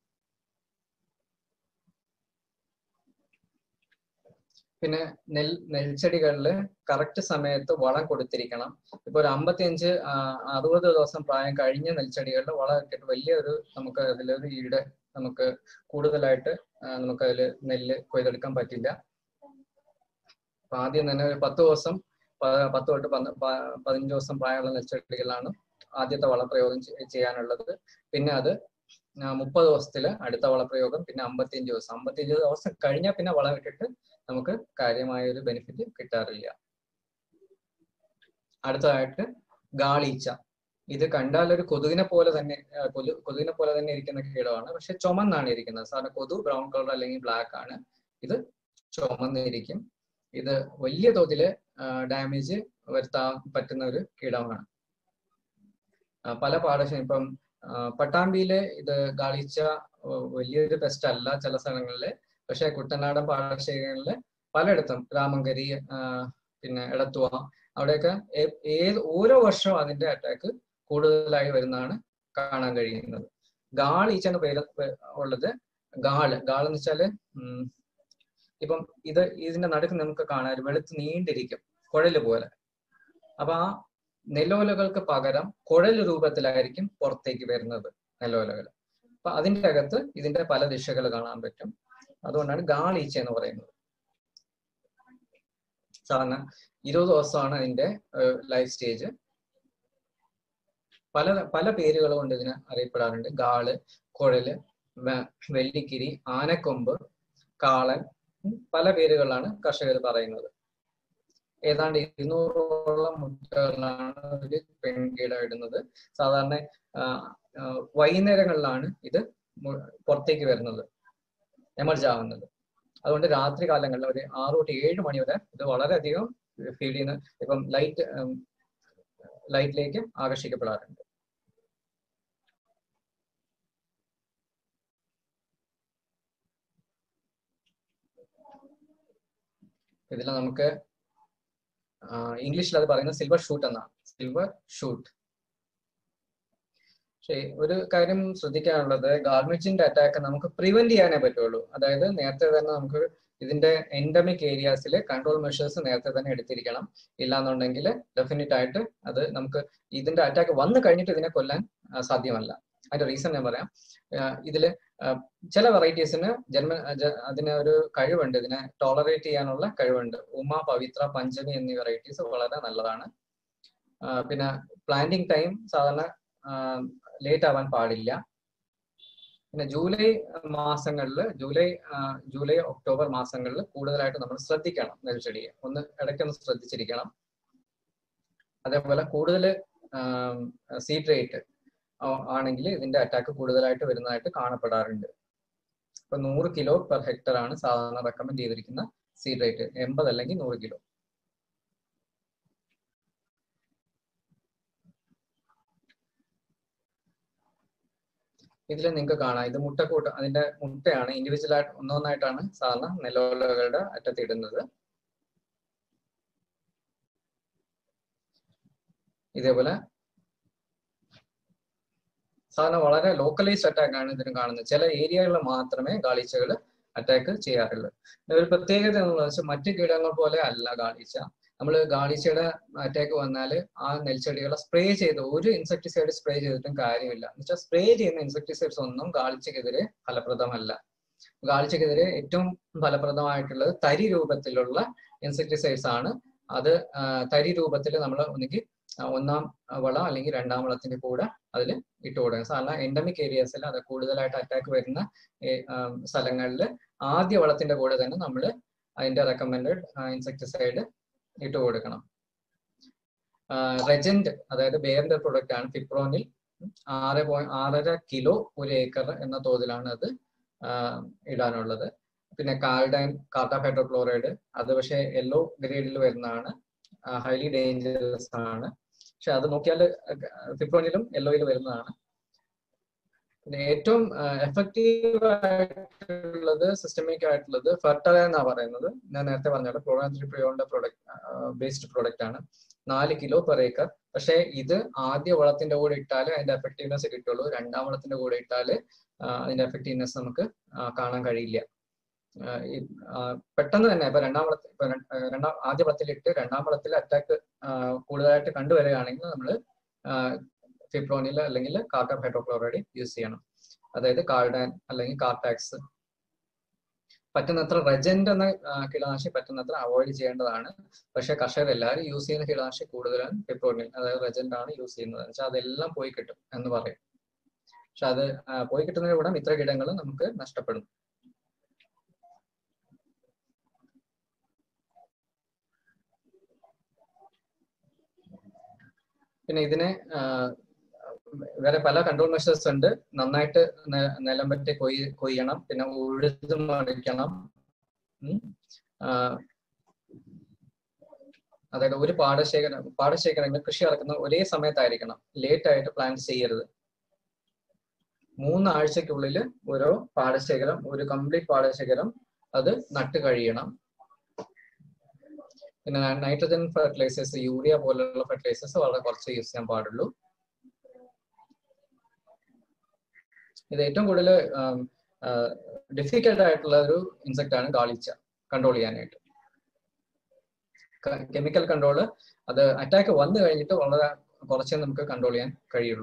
പിന്നെ നെൽ നെൽച്ചെടികളിൽ കറക്റ്റ് സമയത്ത് വളം കൊടുത്തിരിക്കണം ഇപ്പൊ ഒരു അമ്പത്തിയഞ്ച് ആ, അറുപത് ദിവസം പ്രായം കഴിഞ്ഞ നെൽച്ചെടികളിൽ വളം ഇട്ടിട്ട് വലിയൊരു നമുക്ക് അതിലൊരു ഈട് നമുക്ക് കൂടുതലായിട്ട് ആ, നമുക്ക് അതിൽ നെല്ല് കൊയ്തെടുക്കാൻ പറ്റില്ല അപ്പൊ ആദ്യം തന്നെ ഒരു പത്ത് ദിവസം പ- പത്ത് തൊട്ട് പന്ത- പ- പതിനഞ്ച് ദിവസം പ്രായമുള്ള നെൽച്ചെടികളാണ് ആദ്യത്തെ വളപ്രയോഗം ചെ- ചെയ്യാനുള്ളത് പിന്നെ അത് ആ, മുപ്പത് ദിവസത്തില് അടുത്ത വളപ്രയോഗം പിന്നെ അമ്പത്തിയഞ്ച് ദിവസം അമ്പത്തിയഞ്ച് ദിവസം കഴിഞ്ഞാൽ പിന്നെ വളം ഇട്ടിട്ട് നമുക്ക് കാര്യമായ ഒരു ബെനിഫിറ്റ് കിട്ടാറില്ല അടുത്തതായിട്ട് ഗാളീച്ച ഇത് കണ്ടാൽ ഒരു കൊതുകിനെ പോലെ തന്നെ ആ, കൊതു കൊതുകിനെ പോലെ തന്നെ ഇരിക്കുന്ന കീടമാണ് പക്ഷെ ചുമന്നാണ് ഇരിക്കുന്നത് സാധാരണ കൊതു ബ്രൗൺ കളർ അല്ലെങ്കിൽ ബ്ലാക്ക് ആണ് ഇത് ചുമന്നിരിക്കും ഇത് വലിയ തോതില് ഡാമേജ് വരുത്താൻ പറ്റുന്ന ഒരു കീടമാണ് ആ, പല പാടശ ഇപ്പം ആ, പട്ടാമ്പിയില് ഇത് ഗാളിച്ച ആ, വലിയൊരു പെസ്റ്റ് അല്ല ചില സ്ഥലങ്ങളില് പക്ഷെ കുട്ടനാടൻ പാടശേഖരങ്ങളില് പലയിടത്തും രാമങ്കരി ആ, പിന്നെ എടത്തുവ അവിടെയൊക്കെ ഏ- ഏത് ഓരോ വർഷവും അതിന്റെ അറ്റാക്ക് കൂടുതലായി വരുന്നതാണ് കാണാൻ കഴിയുന്നത് ഗാളീച്ച എന്ന പേര് പേ- ഉള്ളത് ഗാള് ഗാൾ എന്ന് വെച്ചാല് ഉം, ഇപ്പം ഇത് ഇതിന്റെ നടുക്ക് നമുക്ക് കാണാൻ ഒരു വെളുത്ത് നീണ്ടിരിക്കും കുഴല് പോലെ അപ്പൊ ആ നെല്ലോലകൾക്ക് പകരം കുഴൽ രൂപത്തിലായിരിക്കും പുറത്തേക്ക് വരുന്നത് നെല്ലോലകൾ അപ്പൊ അതിന്റെ അകത്ത് ഇതിന്റെ പല ദിശകൾ കാണാൻ പറ്റും അതുകൊണ്ടാണ് ഗാളീച്ച എന്ന് പറയുന്നത് സാധാരണ ഇരുപത് ദിവസമാണ് അതിന്റെ ലൈഫ് സ്റ്റേജ് പല പല പേരുകൾ കൊണ്ട് ഇതിനെ അറിയപ്പെടാറുണ്ട് ഗാള് കുഴല് വെള്ളിക്കിരി ആനക്കൊമ്പ് കാളൻ പല പേരുകളാണ് കർഷകർ പറയുന്നത് ഏതാണ്ട് ഇരുന്നൂറോളം മുട്ടകളാണ് ഒരു പെൺകീട ഇടുന്നത് സാധാരണ വൈകുന്നേരങ്ങളിലാണ് ഇത് പുറത്തേക്ക് വരുന്നത് എമർജ് ആവുന്നത് അതുകൊണ്ട് രാത്രി കാലങ്ങളിൽ ഒരു ആറ് തൊട്ട് ഏഴ് മണി വരെ ഇത് വളരെയധികം ഫീഡ് ചെയ്യുന്ന ഇപ്പം ലൈറ്റ് ലൈറ്റിലേക്ക് ആകർഷിക്കപ്പെടാറുണ്ട് ഇതിൽ നമുക്ക് ഇംഗ്ലീഷിൽ അത് പറയുന്നത് സിൽവർ ഷൂട്ട് എന്നാണ് സിൽവർ ഷൂട്ട് പക്ഷേ ഒരു കാര്യം ശ്രദ്ധിക്കാനുള്ളത് ഗാർമിച്ചിന്റെ അറ്റാക്ക് നമുക്ക് പ്രിവെന്റ് ചെയ്യാനേ പറ്റുള്ളൂ അതായത് നേരത്തെ തന്നെ നമുക്ക് ഇതിന്റെ എൻഡമിക് ഏരിയാസിൽ കൺട്രോൾ മെഷേഴ്സ് നേരത്തെ തന്നെ എടുത്തിരിക്കണം ഇല്ലാന്നുണ്ടെങ്കിൽ ഡെഫിനറ്റ് ആയിട്ട് അത് നമുക്ക് ഇതിന്റെ അറ്റാക്ക് വന്നു കഴിഞ്ഞിട്ട് ഇതിനെ കൊല്ലാൻ സാധ്യമല്ല അതിന്റെ റീസൺ ഞാൻ പറയാം ഇതില് ചില വെറൈറ്റീസിന് ജന്മ അതിന് ഒരു കഴിവുണ്ട് ഇതിനെ ടോളറേറ്റ് ചെയ്യാനുള്ള കഴിവുണ്ട് ഉമ പവിത്ര പഞ്ചമി എന്നീ വെറൈറ്റീസ് വളരെ നല്ലതാണ് പിന്നെ പ്ലാന്റിംഗ് ടൈം സാധാരണ ലേറ്റ് ആവാൻ പാടില്ല പിന്നെ ജൂലൈ മാസങ്ങളിൽ ജൂലൈ ജൂലൈ ഒക്ടോബർ മാസങ്ങളിൽ കൂടുതലായിട്ട് നമ്മൾ ശ്രദ്ധിക്കണം നെൽച്ചെടിയെ ഒന്ന് ഇടയ്ക്കൊന്ന് ശ്രദ്ധിച്ചിരിക്കണം അതേപോലെ കൂടുതൽ സീഡ് റേറ്റ് ആണെങ്കിൽ ഇതിന്റെ അറ്റാക്ക് കൂടുതലായിട്ട് വരുന്നതായിട്ട് കാണപ്പെടാറുണ്ട് ഇപ്പൊ നൂറ് കിലോ പെർ ഹെക്ടർ ആണ് സാധാരണ റെക്കമെൻഡ് ചെയ്തിരിക്കുന്ന സീഡ് റേറ്റ് എൺപത് അല്ലെങ്കിൽ നൂറ് കിലോ ഇതിൽ നിങ്ങൾക്ക് കാണാം ഇത് മുട്ടക്കൂട്ട് അതിന്റെ മുട്ടയാണ് ഇൻഡിവിജ്വൽ ആയിട്ട് ഒന്നൊന്നായിട്ടാണ് സാധാരണ നെല്ലോലകളുടെ അറ്റത്ത് ഇടുന്നത് ഇതേപോലെ സാധാരണ വളരെ ലോക്കലൈസ്ഡ് അറ്റാക്ക് ആണ് ഇതിന് കാണുന്നത് ചില ഏരിയകളിൽ മാത്രമേ ഗാളിച്ചകൾ അറ്റാക്ക് ചെയ്യാറുള്ളൂ ഒരു പ്രത്യേകത എന്ന് വെച്ചാൽ മറ്റു കീടങ്ങൾ പോലെ അല്ല ഗാളിച്ച നമ്മൾ ഗാളിച്ചയുടെ അറ്റാക്ക് വന്നാൽ ആ നെൽച്ചെടികളെ സ്പ്രേ ചെയ്ത് ഒരു ഇൻസെക്ടിസൈഡ് സ്പ്രേ ചെയ്തിട്ടും കാര്യമില്ല എന്ന് വെച്ചാൽ സ്പ്രേ ചെയ്യുന്ന ഇൻസെക്ടിസൈഡ്സ് ഒന്നും ഗാളിച്ചക്കെതിരെ ഫലപ്രദമല്ല ഗാളിച്ചക്കെതിരെ ഏറ്റവും ഫലപ്രദമായിട്ടുള്ളത് തരി രൂപത്തിലുള്ള ഇൻസെക്ടിസൈഡ്സ് ആണ് അത് തരി രൂപത്തിൽ നമ്മൾ ഒന്നുകിൽ ഒന്നാം വളം അല്ലെങ്കിൽ രണ്ടാം വളത്തിന്റെ കൂടെ അതിൽ ഇട്ട് കൊടുക്കുക സാധാരണ എൻഡമിക് ഏരിയാസിൽ അത് കൂടുതലായിട്ട് അറ്റാക്ക് വരുന്ന സ്ഥലങ്ങളിൽ ആദ്യ വളത്തിന്റെ കൂടെ തന്നെ നമ്മൾ അതിന്റെ റെക്കമെൻഡഡ് ഇൻസെക്ടിസൈഡ് ഇട്ട് കൊടുക്കണം റെജന്റ് അതായത് ബേറിന്റെ പ്രൊഡക്റ്റ് ആണ് ഫിപ്രോനിൽ ആറ് പോയിന്റ് ആറര കിലോ ഒരു ഏക്കർ എന്ന തോതിലാണ് അത് ഇടാനുള്ളത് പിന്നെ കാൾഡൈൻ കാർട്ടാഫൈഡ്രോക്ലോറൈഡ് അത് പക്ഷേ യെല്ലോ ഗ്രേഡിൽ വരുന്നതാണ് ഹൈലി ഡേഞ്ചറസ് ആണ് പക്ഷെ അത് നോക്കിയാൽ ഫിപ്രോനിലും യെല്ലോയിലും വരുന്നതാണ് പിന്നെ ഏറ്റവും എഫക്റ്റീവ് ആയിട്ടുള്ളത് സിസ്റ്റമിക് ആയിട്ടുള്ളത് ഫെർട്ടല എന്നാ പറയുന്നത് ഞാൻ നേരത്തെ പറഞ്ഞല്ലോ ക്ലോറാൻത്രിപ്രിയോന്റെ പ്രൊഡക്റ്റ് ബേസ്ഡ് പ്രൊഡക്റ്റ് ആണ് നാല് കിലോ പെർ ഏക്കർ പക്ഷേ ഇത് ആദ്യ വളത്തിന്റെ കൂടെ ഇട്ടാൽ അതിന്റെ എഫക്റ്റീവ്നെസ് കിട്ടുള്ളൂ രണ്ടാം വളത്തിന്റെ കൂടെ ഇട്ടാൽ അതിന്റെ എഫക്റ്റീവ്നെസ് നമുക്ക് കാണാൻ കഴിയില്ല പെട്ടെന്ന് തന്നെ ഇപ്പൊ രണ്ടാം വളത്തിൽ ഇപ്പൊ രണ്ടാം ആദ്യ വളത്തിലിട്ട് രണ്ടാം വളത്തിൽ അറ്റാക്ക് കൂടുതലായിട്ട് കണ്ടുവരികയാണെങ്കിൽ നമ്മൾ ഫിപ്രോനിൽ അല്ലെങ്കിൽ കാർട്ടർ ഹൈഡ്രോക്ലോറൈഡ് യൂസ് ചെയ്യണം അതായത് കാർഡാൻ അല്ലെങ്കിൽ കാർട്ടാക്സ് പറ്റുന്നത്ര റെജന്റ് എന്ന കീടനാശിനി പറ്റുന്നത്ര അവോയ്ഡ് ചെയ്യേണ്ടതാണ് പക്ഷെ കർഷകർ എല്ലാവരും യൂസ് ചെയ്യുന്ന കീടനാശിനി കൂടുതലും ഫിപ്രോനിൽ അതായത് റെജന്റ് ആണ് യൂസ് ചെയ്യുന്നത് വെച്ചാൽ അതെല്ലാം പോയി കിട്ടും എന്ന് പറയും പക്ഷെ അത് പോയി കിട്ടുന്നതിന് കൂടെ മിത്ര കീടങ്ങൾ നമുക്ക് നഷ്ടപ്പെടും പിന്നെ ഇതിനെ വേറെ പല കൺട്രോൾ മെഷേഴ്സ് ഉണ്ട് നന്നായിട്ട് നിലം പറ്റി കൊയ് കൊയ്യണം പിന്നെ ഉഴുത് മറിക്കണം അതായത് ഒരു പാടശേഖരം പാടശേഖരങ്ങൾ കൃഷി ഇറക്കുന്ന ഒരേ സമയത്തായിരിക്കണം ലേറ്റ് ആയിട്ട് പ്ലാൻ ചെയ്യരുത് മൂന്നാഴ്ചക്കുള്ളിൽ ഓരോ പാടശേഖരം ഒരു കംപ്ലീറ്റ് പാടശേഖരം അത് നട്ട് കഴിയണം പിന്നെ നൈട്രജൻ ഫെർട്ടിലൈസേഴ്സ് യൂറിയ പോലുള്ള ഫെർട്ടിലൈസേഴ്സ് വളരെ കുറച്ച് യൂസ് ചെയ്യാൻ പാടുള്ളൂ ഇത് ഏറ്റവും കൂടുതൽ ഡിഫിക്കൽട്ട് ആയിട്ടുള്ള ഒരു ഇൻസെക്ട് ആണ് ഗാളിച്ച കൺട്രോൾ ചെയ്യാനായിട്ട് കെമിക്കൽ കൺട്രോള് അത് അറ്റാക്ക് വന്നു കഴിഞ്ഞിട്ട് വളരെ കുറച്ചേ നമുക്ക് കൺട്രോൾ ചെയ്യാൻ കഴിയുള്ളൂ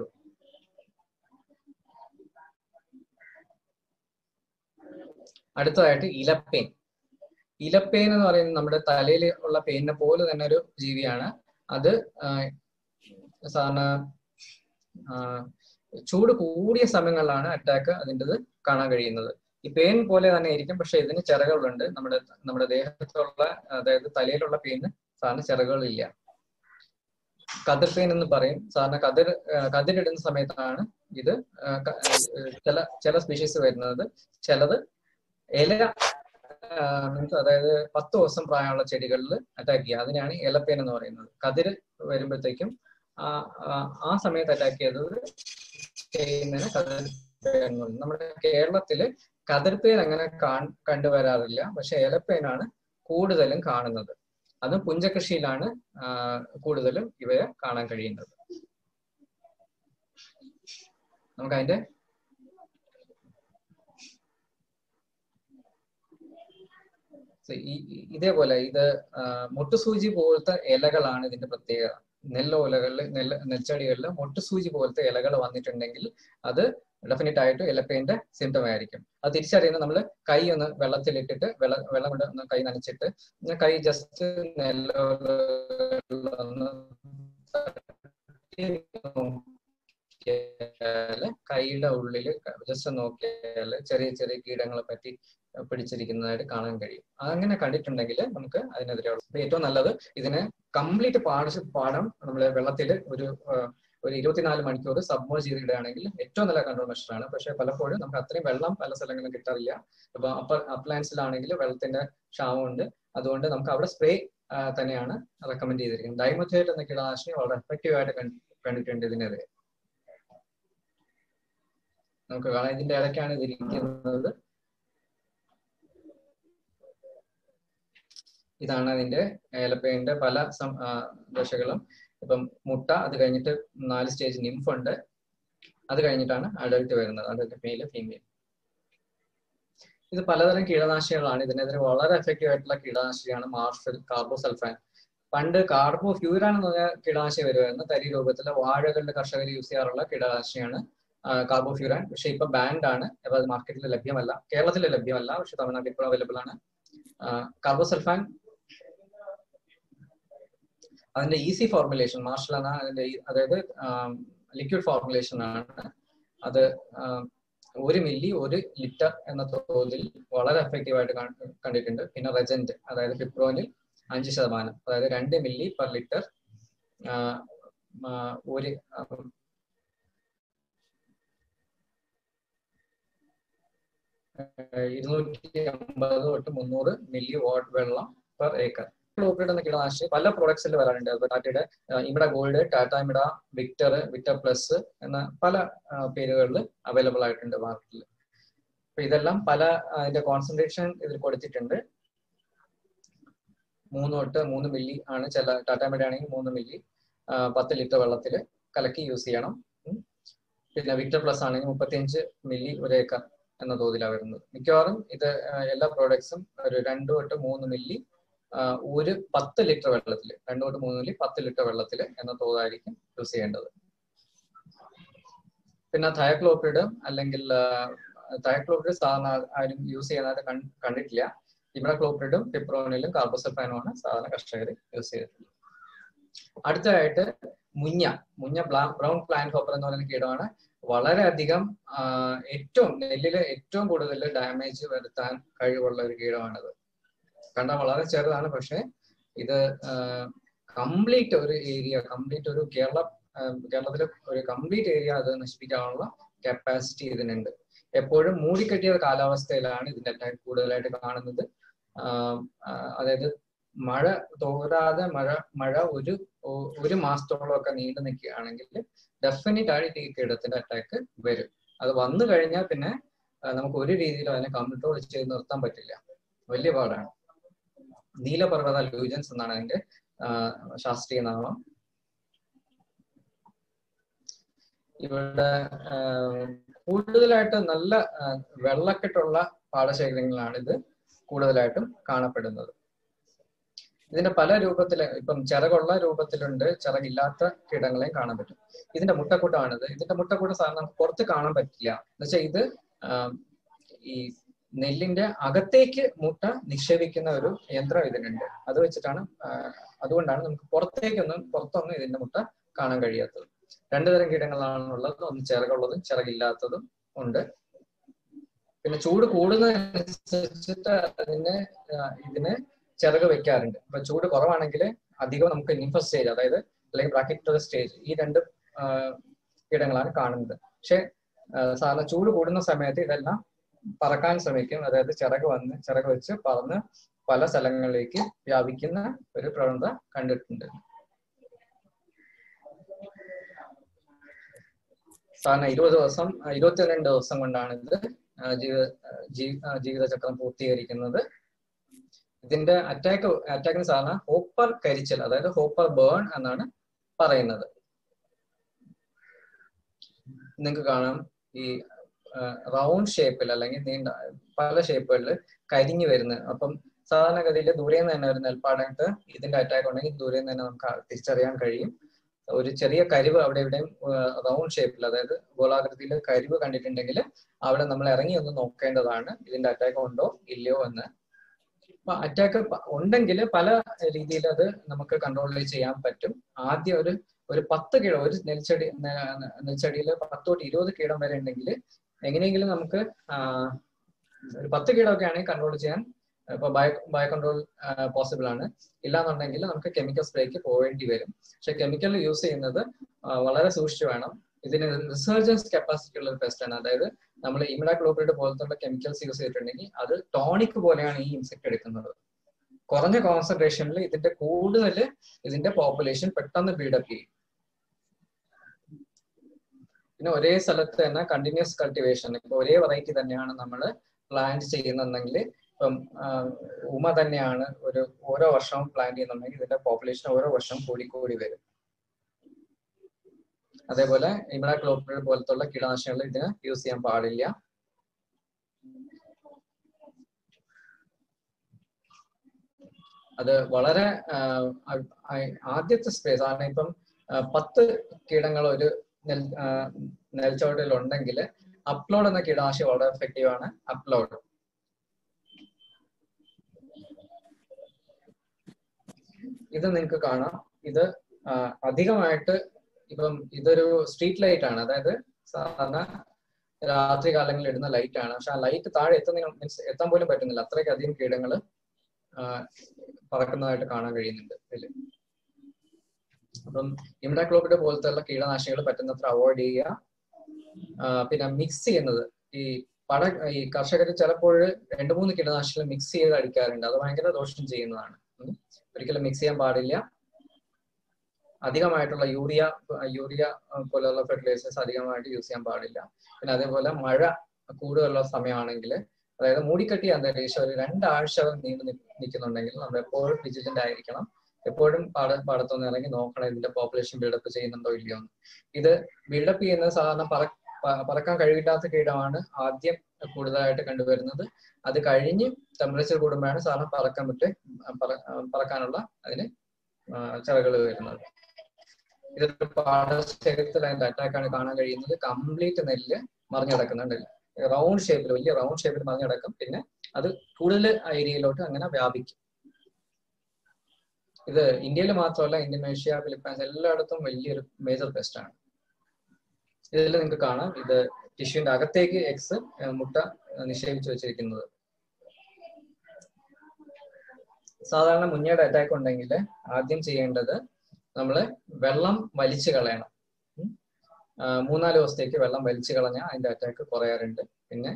അടുത്തതായിട്ട് ഇലപ്പെയിൻ ഇലപ്പെയിൻ എന്ന് പറയുന്നത് നമ്മുടെ തലയിൽ ഉള്ള പെയിനെ പോലെ തന്നെ ഒരു ജീവിയാണ് അത് സാധാരണ ചൂട് കൂടിയ സമയങ്ങളിലാണ് അറ്റാക്ക് അതിൻ്റെത് കാണാൻ കഴിയുന്നത് ഈ പേൻ പോലെ തന്നെ ആയിരിക്കും പക്ഷെ ഇതിന് ചിറകുകളുണ്ട് നമ്മുടെ നമ്മുടെ ദേഹത്തുള്ള അതായത് തലയിലുള്ള പേന് സാധാരണ ചിറകുകളില്ല കതിർ പേൻ എന്ന് പറയും സാധാരണ കതിർ കതിരിടുന്ന സമയത്താണ് ഇത് ചില ചില സ്പീഷീസ് വരുന്നത് ചിലത് ഇല മീൻസ് അതായത് പത്ത് ദിവസം പ്രായമുള്ള ചെടികളിൽ അറ്റാക്ക് ചെയ്യുക അതിനാണ് ഇലപ്പേൻ എന്ന് പറയുന്നത് കതിര് വരുമ്പോഴത്തേക്കും ആ സമയത്ത് അറ്റാക്ക് ചെയ്തത് ചെയ്യുന്നതിന് കതിർ പേൻ നമ്മുടെ കേരളത്തില് കതിർപ്പേൻ അങ്ങനെ കണ്ടുവരാറില്ല പക്ഷെ ഇലപ്പേനാണ് കൂടുതലും കാണുന്നത് അതും പുഞ്ചകൃഷിയിലാണ് കൂടുതലും ഇവയെ കാണാൻ കഴിയുന്നത് നമുക്ക് അതിന്റെ ഇതേപോലെ ഇത് മുട്ടുസൂചി പോലത്തെ ഇലകളാണ് ഇതിന്റെ പ്രത്യേകത നെല്ലോലകളിൽ നെല്ല് നെൽച്ചെടികളിൽ മുട്ടുസൂചി പോലത്തെ ഇലകൾ വന്നിട്ടുണ്ടെങ്കിൽ അത് ഡെഫിനറ്റ് ആയിട്ട് ഇലപ്പേന്റെ സിംറ്റം ആയിരിക്കും അത് തിരിച്ചറിയുന്നത് നമ്മൾ കൈ ഒന്ന് വെള്ളത്തിലിട്ടിട്ട് വെള്ളം വെള്ളം കൊണ്ട് ഒന്ന് കൈ നനച്ചിട്ട് കൈ ജസ്റ്റ് നെല്ലോലൊന്ന് കൈയുടെ ഉള്ളിൽ ജസ്റ്റ് നോക്കിയാൽ ചെറിയ ചെറിയ കീടങ്ങളെ പറ്റി പിടിച്ചിരിക്കുന്നതായിട്ട് കാണാൻ കഴിയും അങ്ങനെ കണ്ടിട്ടുണ്ടെങ്കിൽ നമുക്ക് അതിനെതിരെയുള്ള ഏറ്റവും നല്ലത് ഇതിനെ കംപ്ലീറ്റ് പാഠ പാഠം നമ്മൾ വെള്ളത്തിൽ ഒരു ഒരു ഇരുപത്തിനാല് മണിക്കൂർ സബ്മേർജ് ചെയ്തിടുകയാണെങ്കിൽ ഏറ്റവും നല്ല കൺട്രോൾ മെഷറാണ് പക്ഷെ പലപ്പോഴും നമുക്ക് അത്രയും വെള്ളം പല സ്ഥലങ്ങളിലും കിട്ടാറില്ല ഇപ്പൊ അപ്പർ അപ്ലയൻസിലാണെങ്കിൽ വെള്ളത്തിന്റെ ക്ഷാമമുണ്ട് അതുകൊണ്ട് നമുക്ക് അവിടെ സ്പ്രേ തന്നെയാണ് റെക്കമെൻഡ് ചെയ്തിരിക്കുന്നത് ഡൈമോഥേറ്റ് എന്ന കീടനാശിനി വളരെ എഫക്റ്റീവ് ആയിട്ട് കണ്ടിട്ടുണ്ട് ഇതിനെതിരെ നമുക്ക് കാണാം ഇതിന്റെ ഇടയ്ക്കാണ് ഇതിരിക്കുന്നത് ഇതാണ് അതിന്റെ ഏലപ്പേന്റെ പല ദശകളും ഇപ്പം മുട്ട അത് കഴിഞ്ഞിട്ട് നാല് സ്റ്റേജ് നിംഫ് ഉണ്ട് അത് കഴിഞ്ഞിട്ടാണ് അഡൽട്ട് വരുന്നത് അഡൽട്ട് മെയില് ഫീമെയിൽ ഇത് പലതരം കീടനാശിനികളാണ് ഇതിനെതിരെ വളരെ എഫക്റ്റീവ് ആയിട്ടുള്ള കീടനാശിനിയാണ് മാർഫിൽ കാർബോസൾഫാൻ പണ്ട് കാർബോ ഫ്യൂരാൻ എന്ന് പറഞ്ഞ കീടനാശിനി വരുമായിരുന്നു തരി രൂപത്തിലെ വാഴകളുടെ കർഷകർ യൂസ് ചെയ്യാറുള്ള കീടനാശിനിയാണ് കാർബോ ഫ്യൂരാൻ പക്ഷെ ഇപ്പൊ ബാൻഡ് ആണ് അപ്പൊ അത് മാർക്കറ്റിൽ ലഭ്യമല്ല കേരളത്തിൽ ലഭ്യമല്ല പക്ഷെ തമിഴ്നാട്ടിൽ ഇപ്പോൾ അവൈലബിൾ ആണ് കാർബോസൾഫാൻ അതിന്റെ ഈസി ഫോർമുലേഷൻ മാർഷലാണ് അതിന്റെ അതായത് ലിക്വിഡ് ഫോർമുലേഷൻ ആണ് അത് ഒരു മില്ലി ഒരു ലിറ്റർ എന്ന തോതിൽ വളരെ എഫക്റ്റീവ് ആയിട്ട് കണ്ടിട്ടുണ്ട് പിന്നെ റെജന്റ് അതായത് പിപ്രോനിൽ അഞ്ച് ശതമാനം അതായത് രണ്ട് മില്ലി പെർ ലിറ്റർ ഒരു ഇരുന്നൂറ്റി അമ്പത് തൊട്ട് മുന്നൂറ് മില്ലി വാട്ട് വെള്ളം പെർ ഏക്കർ ക്ലോപ്രിഡ് എന്ന കീടനാശിനി പല പ്രോഡക്ട്സിൽ വരാറുണ്ട് ഇപ്പൊ ടാറ്റയുടെ Imida gold Tata Imida Victor Victor plus എന്ന പല പേരുകളിൽ അവൈലബിൾ ആയിട്ടുണ്ട് മാർക്കറ്റിൽ അപ്പൊ ഇതെല്ലാം പല അതിന്റെ കോൺസെൻട്രേഷൻ ഇതിൽ കൊടുത്തിട്ടുണ്ട് മൂന്ന് തൊട്ട് മൂന്ന് മില്ലി ആണ് ചില ടാറ്റ ഇമിഡ ആണെങ്കിൽ മൂന്ന് മില്ലി പത്ത് ലിറ്റർ വെള്ളത്തിൽ കലക്കി യൂസ് ചെയ്യണം പിന്നെ വിക്ടർ പ്ലസ് ആണെങ്കിൽ മുപ്പത്തിയഞ്ച് മില്ലി ഒരു ഏക്കർ എന്ന തോതിലാണ് വരുന്നത് മിക്കവാറും ഇത് എല്ലാ പ്രോഡക്ട്സും ഒരു രണ്ട് തൊട്ട് മൂന്ന് മില്ലി ഒരു പത്ത് ലിറ്റർ വെള്ളത്തിൽ രണ്ട് തൊട്ട് മൂന്ന് മില്ലി പത്ത് ലിറ്റർ വെള്ളത്തിൽ എന്ന തോതായിരിക്കും യൂസ് ചെയ്യേണ്ടത് പിന്നെ തയക്ലോപ്പിഡ് അല്ലെങ്കിൽ തയക്ലോപ്പിഡ് സാധാരണ ആരും യൂസ് ചെയ്യുന്നതായിട്ട് കണ്ടിട്ടില്ല ഇമിഡക്ലോപ്പിഡും പിപ്രോണിലും കാർബോസൽഫാനുമാണ് സാധാരണ കർഷകർ യൂസ് ചെയ്തിട്ടുള്ളത് അടുത്തതായിട്ട് മുഞ്ഞ മുഞ്ഞ ബ്രൗൺ പ്ലാന്റ് ഹോപ്പർ എന്ന് പറയുന്ന കീടമാണ് വളരെയധികം ഏറ്റവും നെല്ലില് ഏറ്റവും കൂടുതൽ ഡാമേജ് വരുത്താൻ കഴിവുള്ള ഒരു കീടമാണിത് കണ്ടാൽ വളരെ ചെറുതാണ് പക്ഷെ ഇത് കംപ്ലീറ്റ് ഒരു ഏരിയ കംപ്ലീറ്റ് ഒരു കേരള കേരളത്തിലെ ഒരു കംപ്ലീറ്റ് ഏരിയ അത് നശിപ്പിക്കാനുള്ള കപ്പാസിറ്റി ഇതിനുണ്ട് എപ്പോഴും മൂടിക്കെട്ടിയ കാലാവസ്ഥയിലാണ് ഇതിന്റെ അറ്റാക്ക് കൂടുതലായിട്ട് കാണുന്നത് അതായത് മഴ തോരാതെ മഴ മഴ ഒരു ഒരു മാസത്തോളം ഒക്കെ നീണ്ടു നിൽക്കുകയാണെങ്കിൽ ഡെഫിനറ്റ് ആയിട്ട് ഈ കീടത്തിന്റെ അറ്റാക്ക് വരും അത് വന്നു കഴിഞ്ഞാൽ പിന്നെ നമുക്ക് ഒരു രീതിയിലും അതിനെ കൺട്രോൾ ചെയ്ത് നിർത്താൻ പറ്റില്ല വലിയ പാടാണ് നീലപർവ്വത ലൂജൻസ് എന്നാണ് അതിന്റെ ശാസ്ത്രീയ നാമം ഇവിടെ കൂടുതലായിട്ട് നല്ല വെള്ളക്കെട്ടുള്ള പാടശേഖരങ്ങളാണ് ഇത് കൂടുതലായിട്ടും കാണപ്പെടുന്നത് ഇതിന്റെ പല രൂപത്തില് ഇപ്പം ചിറകുള്ള രൂപത്തിലുണ്ട് ചിറകില്ലാത്ത കീടങ്ങളെയും കാണാൻ പറ്റും ഇതിന്റെ മുട്ടക്കൂട്ടമാണിത് ഇതിന്റെ മുട്ടക്കൂട്ടം സാധാരണ നമുക്ക് പുറത്ത് കാണാൻ പറ്റില്ല എന്നുവെച്ചാൽ ഇത് ഈ നെല്ലിന്റെ അകത്തേക്ക് മുട്ട നിക്ഷേപിക്കുന്ന ഒരു യന്ത്രം ഇതിനുണ്ട് അത് വെച്ചിട്ടാണ് അതുകൊണ്ടാണ് നമുക്ക് പുറത്തേക്കൊന്നും പുറത്തൊന്നും ഇതിന്റെ മുട്ട കാണാൻ കഴിയാത്തത് രണ്ടു തരം കീടങ്ങളാണുള്ളത് ഒന്ന് ചിറകുള്ളതും ചിറകില്ലാത്തതും ഉണ്ട് പിന്നെ ചൂട് കൂടുന്നതനുസരിച്ചിട്ട് അതിന് ഇതിന് ചിറക് വെക്കാറുണ്ട് ഇപ്പൊ ചൂട് കുറവാണെങ്കിൽ അധികം നമുക്ക് നിംഫ സ്റ്റേജ് അതായത് അല്ലെങ്കിൽ ബ്രാക്കറ്റ് സ്റ്റേജ് ഈ രണ്ട് കീടങ്ങളാണ് കാണുന്നത് പക്ഷെ സാധാരണ ചൂട് കൂടുന്ന സമയത്ത് ഇതെല്ലാം പറക്കാൻ ശ്രമിക്കും അതായത് ചിറക് വന്ന് ചിറക് വെച്ച് പറന്ന് പല സ്ഥലങ്ങളിലേക്ക് വ്യാപിക്കുന്ന ഒരു പ്രവണത കണ്ടിട്ടുണ്ട് സാധാരണ ഇരുപത് ദിവസം ഇരുപത്തിരണ്ട് ദിവസം കൊണ്ടാണ് ഇത് ജീവിത ജീവിതചക്രം പൂർത്തീകരിക്കുന്നത് ഇതിന്റെ അറ്റാക്ക് അറ്റാക്കിന് സാധാരണ ഹോപ്പർ കരിച്ചൽ അതായത് ഹോപ്പർ ബേൺ എന്നാണ് പറയുന്നത് നിങ്ങൾക്ക് കാണാം ഈ റൗണ്ട് ഷേപ്പിൽ അല്ലെങ്കിൽ നീണ്ട പല ഷേപ്പുകളിൽ കരിഞ്ഞു വരുന്നത് അപ്പം സാധാരണഗതിയിൽ ദൂരെ നിന്ന് തന്നെ ഒരു നെൽപ്പാടത്ത് ഇതിന്റെ അറ്റാക്ക് ഉണ്ടെങ്കിൽ ദൂരെ നിന്ന് തന്നെ നമുക്ക് തിരിച്ചറിയാൻ കഴിയും ഒരു ചെറിയ കരിവ് അവിടെ ഇവിടെയും റൗണ്ട് ഷേപ്പിൽ അതായത് ഗോളാകൃതിയിൽ കരിവ് കണ്ടിട്ടുണ്ടെങ്കിൽ അവിടെ നമ്മൾ ഇറങ്ങി ഒന്ന് നോക്കേണ്ടതാണ് ഇതിന്റെ അറ്റാക്ക് ഉണ്ടോ ഇല്ലയോ എന്ന് അപ്പൊ അറ്റാക്ക് ഉണ്ടെങ്കിൽ പല രീതിയിൽ അത് നമുക്ക് കൺട്രോൾ ചെയ്യാൻ പറ്റും ആദ്യം ഒരു ഒരു പത്ത് കീടം ഒരു നെൽച്ചെടി നെൽച്ചെടിയിൽ പത്ത് തൊട്ട് ഇരുപത് കീടം വരെ ഉണ്ടെങ്കിൽ എങ്ങനെയെങ്കിലും നമുക്ക് ഒരു പത്ത് കീടമൊക്കെ ആണെങ്കിൽ കൺട്രോൾ ചെയ്യാൻ ഇപ്പൊ ബയോ ബയോ കൺട്രോൾ പോസിബിൾ ആണ് ഇല്ലാന്നുണ്ടെങ്കിൽ നമുക്ക് കെമിക്കൽ സ്പ്രേക്ക് പോവേണ്ടി വരും പക്ഷെ കെമിക്കൽ യൂസ് ചെയ്യുന്നത് വളരെ സൂക്ഷിച്ചു വേണം ഇതിന് റിസർജൻസ് കപ്പാസിറ്റി ഉള്ള ഒരു പെസ്റ്റ് ആണ് അതായത് നമ്മൾ ഇമിഡാക്ലോപ്രിഡ് പോലത്തെ കെമിക്കൽസ് യൂസ് ചെയ്തിട്ടുണ്ടെങ്കിൽ അത് ടോണിക് പോലെയാണ് ഈ ഇൻസെക്ട് എടുക്കുന്നത് കുറഞ്ഞ കോൺസെൻട്രേഷനിൽ ഇതിന്റെ കൂടുതൽ ഇതിന്റെ പോപ്പുലേഷൻ പെട്ടെന്ന് ബീഡപ്പ് ചെയ്യും പിന്നെ ഒരേ സ്ഥലത്ത് തന്നെ കണ്ടിന്യൂസ് കൾട്ടിവേഷൻ ഇപ്പൊ ഒരേ വെറൈറ്റി തന്നെയാണ് നമ്മൾ പ്ലാന്റ് ചെയ്യുന്നുണ്ടെങ്കിൽ ഇപ്പം ഉമ തന്നെയാണ് ഒരു ഓരോ വർഷവും പ്ലാൻ ചെയ്യുന്നുണ്ടെങ്കിൽ ഇതിന്റെ പോപ്പുലേഷൻ ഓരോ വർഷവും കൂടിക്കൂടി വരും അതേപോലെ ഇമിഡാക്ലോപ്രിഡ് പോലത്തുള്ള കീടനാശിനികൾ ഇതിന് യൂസ് ചെയ്യാൻ പാടില്ല അത് വളരെ ആദ്യത്തെ സ്പേസ് ആണ് ഇപ്പം പത്ത് കീടങ്ങൾ ഒരു നെൽ നെൽച്ചോട്ടിൽ ഉണ്ടെങ്കിൽ അപ്ലോഡ് എന്ന കീടനാശി വളരെ എഫക്റ്റീവ് ആണ് അപ്ലോഡ് ഇത് നിങ്ങൾക്ക് കാണാം ഇത് അധികമായിട്ട് ഇപ്പം ഇതൊരു സ്ട്രീറ്റ് ലൈറ്റ് ആണ് അതായത് സാധാരണ രാത്രി കാലങ്ങളിൽ ഇടുന്ന ലൈറ്റ് ആണ് പക്ഷെ ആ ലൈറ്റ് താഴെ എത്തുന്ന മീൻസ് എത്താൻ പോലും പറ്റുന്നില്ല അത്രയ്ക്ക് അധികം കീടങ്ങൾ പറക്കുന്നതായിട്ട് കാണാൻ കഴിയുന്നുണ്ട് ഇതില് അപ്പം ഇമിഡാക്ലോപ്പിഡ് പോലത്തെ കീടനാശിനികൾ പറ്റുന്നത്ര അവോയ്ഡ് ചെയ്യുക പിന്നെ മിക്സ് ചെയ്യുന്നത് ഈ പട ഈ കർഷകർ ചിലപ്പോൾ രണ്ട് മൂന്ന് കീടനാശിനികൾ മിക്സ് ചെയ്ത് അടിക്കാറുണ്ട് അത് ഭയങ്കര ദോഷം ചെയ്യുന്നതാണ് ഒരിക്കലും മിക്സ് ചെയ്യാൻ പാടില്ല അധികമായിട്ടുള്ള യൂറിയ യൂറിയ പോലെയുള്ള ഫെർട്ടിലൈസേഴ്സ് അധികമായിട്ട് യൂസ് ചെയ്യാൻ പാടില്ല പിന്നെ അതേപോലെ മഴ കൂടുതലുള്ള സമയമാണെങ്കിൽ അതായത് മൂടിക്കെട്ടിയ അന്തരീക്ഷം ഒരു രണ്ടാഴ്ച നീണ്ടു നിൽക്കുന്നുണ്ടെങ്കിൽ നമ്മൾ എപ്പോഴും വിജിലന്റ് ആയിരിക്കണം എപ്പോഴും പാട പാടത്തൊന്ന് ഇറങ്ങി നോക്കണം ഇതിന്റെ പോപ്പുലേഷൻ ബിൽഡപ്പ് ചെയ്യുന്നുണ്ടോ ഇല്ലയോ എന്ന് ഇത് ബിൽഡപ്പ് ചെയ്യുന്നത് സാധാരണ പറ പറക്കാൻ കഴിവില്ലാത്ത കീടമാണ് ആദ്യം കൂടുതലായിട്ട് കണ്ടുവരുന്നത് അത് കഴിഞ്ഞ് ടെമ്പറേച്ചർ കൂടുമ്പോഴാണ് സാധാരണ പറക്കാൻ പറ്റ് പറക്കാനുള്ള അതിന് ചിറകൾ വരുന്നത് ഇതൊരു പാടശേഖരത്തിൽ അതിന്റെ അറ്റാക്കാണ് കാണാൻ കഴിയുന്നത് കംപ്ലീറ്റ് നെല്ല് മറിഞ്ഞടക്കുന്നുണ്ട് റൗണ്ട് ഷേപ്പിൽ വലിയ റൗണ്ട് ഷേപ്പിൽ മറിഞ്ഞടക്കും പിന്നെ അത് കൂടുതൽ ഏരിയയിലോട്ട് അങ്ങനെ വ്യാപിക്കും ഇത് ഇന്ത്യയിൽ മാത്രമല്ല ഇന്തോനേഷ്യ ഫിലിപ്പൈൻസ് എല്ലായിടത്തും വലിയൊരു മേജർ പെസ്റ്റ് ആണ് ഇതിൽ നിങ്ങൾക്ക് കാണാം ഇത് ടിഷ്യൂവിന്റെ അകത്തേക്ക് എക്സ് മുട്ട നിക്ഷേപിച്ചു വെച്ചിരിക്കുന്നത് സാധാരണ മുഞ്ഞയുടെ അറ്റാക്ക് ഉണ്ടെങ്കിൽ ആദ്യം ചെയ്യേണ്ടത് നമ്മൾ വെള്ളം വലിച്ചു കളയണം മൂന്നാല് ദിവസത്തേക്ക് വെള്ളം വലിച്ചു കളഞ്ഞാൽ അതിന്റെ അറ്റാക്ക് കുറയാറുണ്ട് പിന്നെ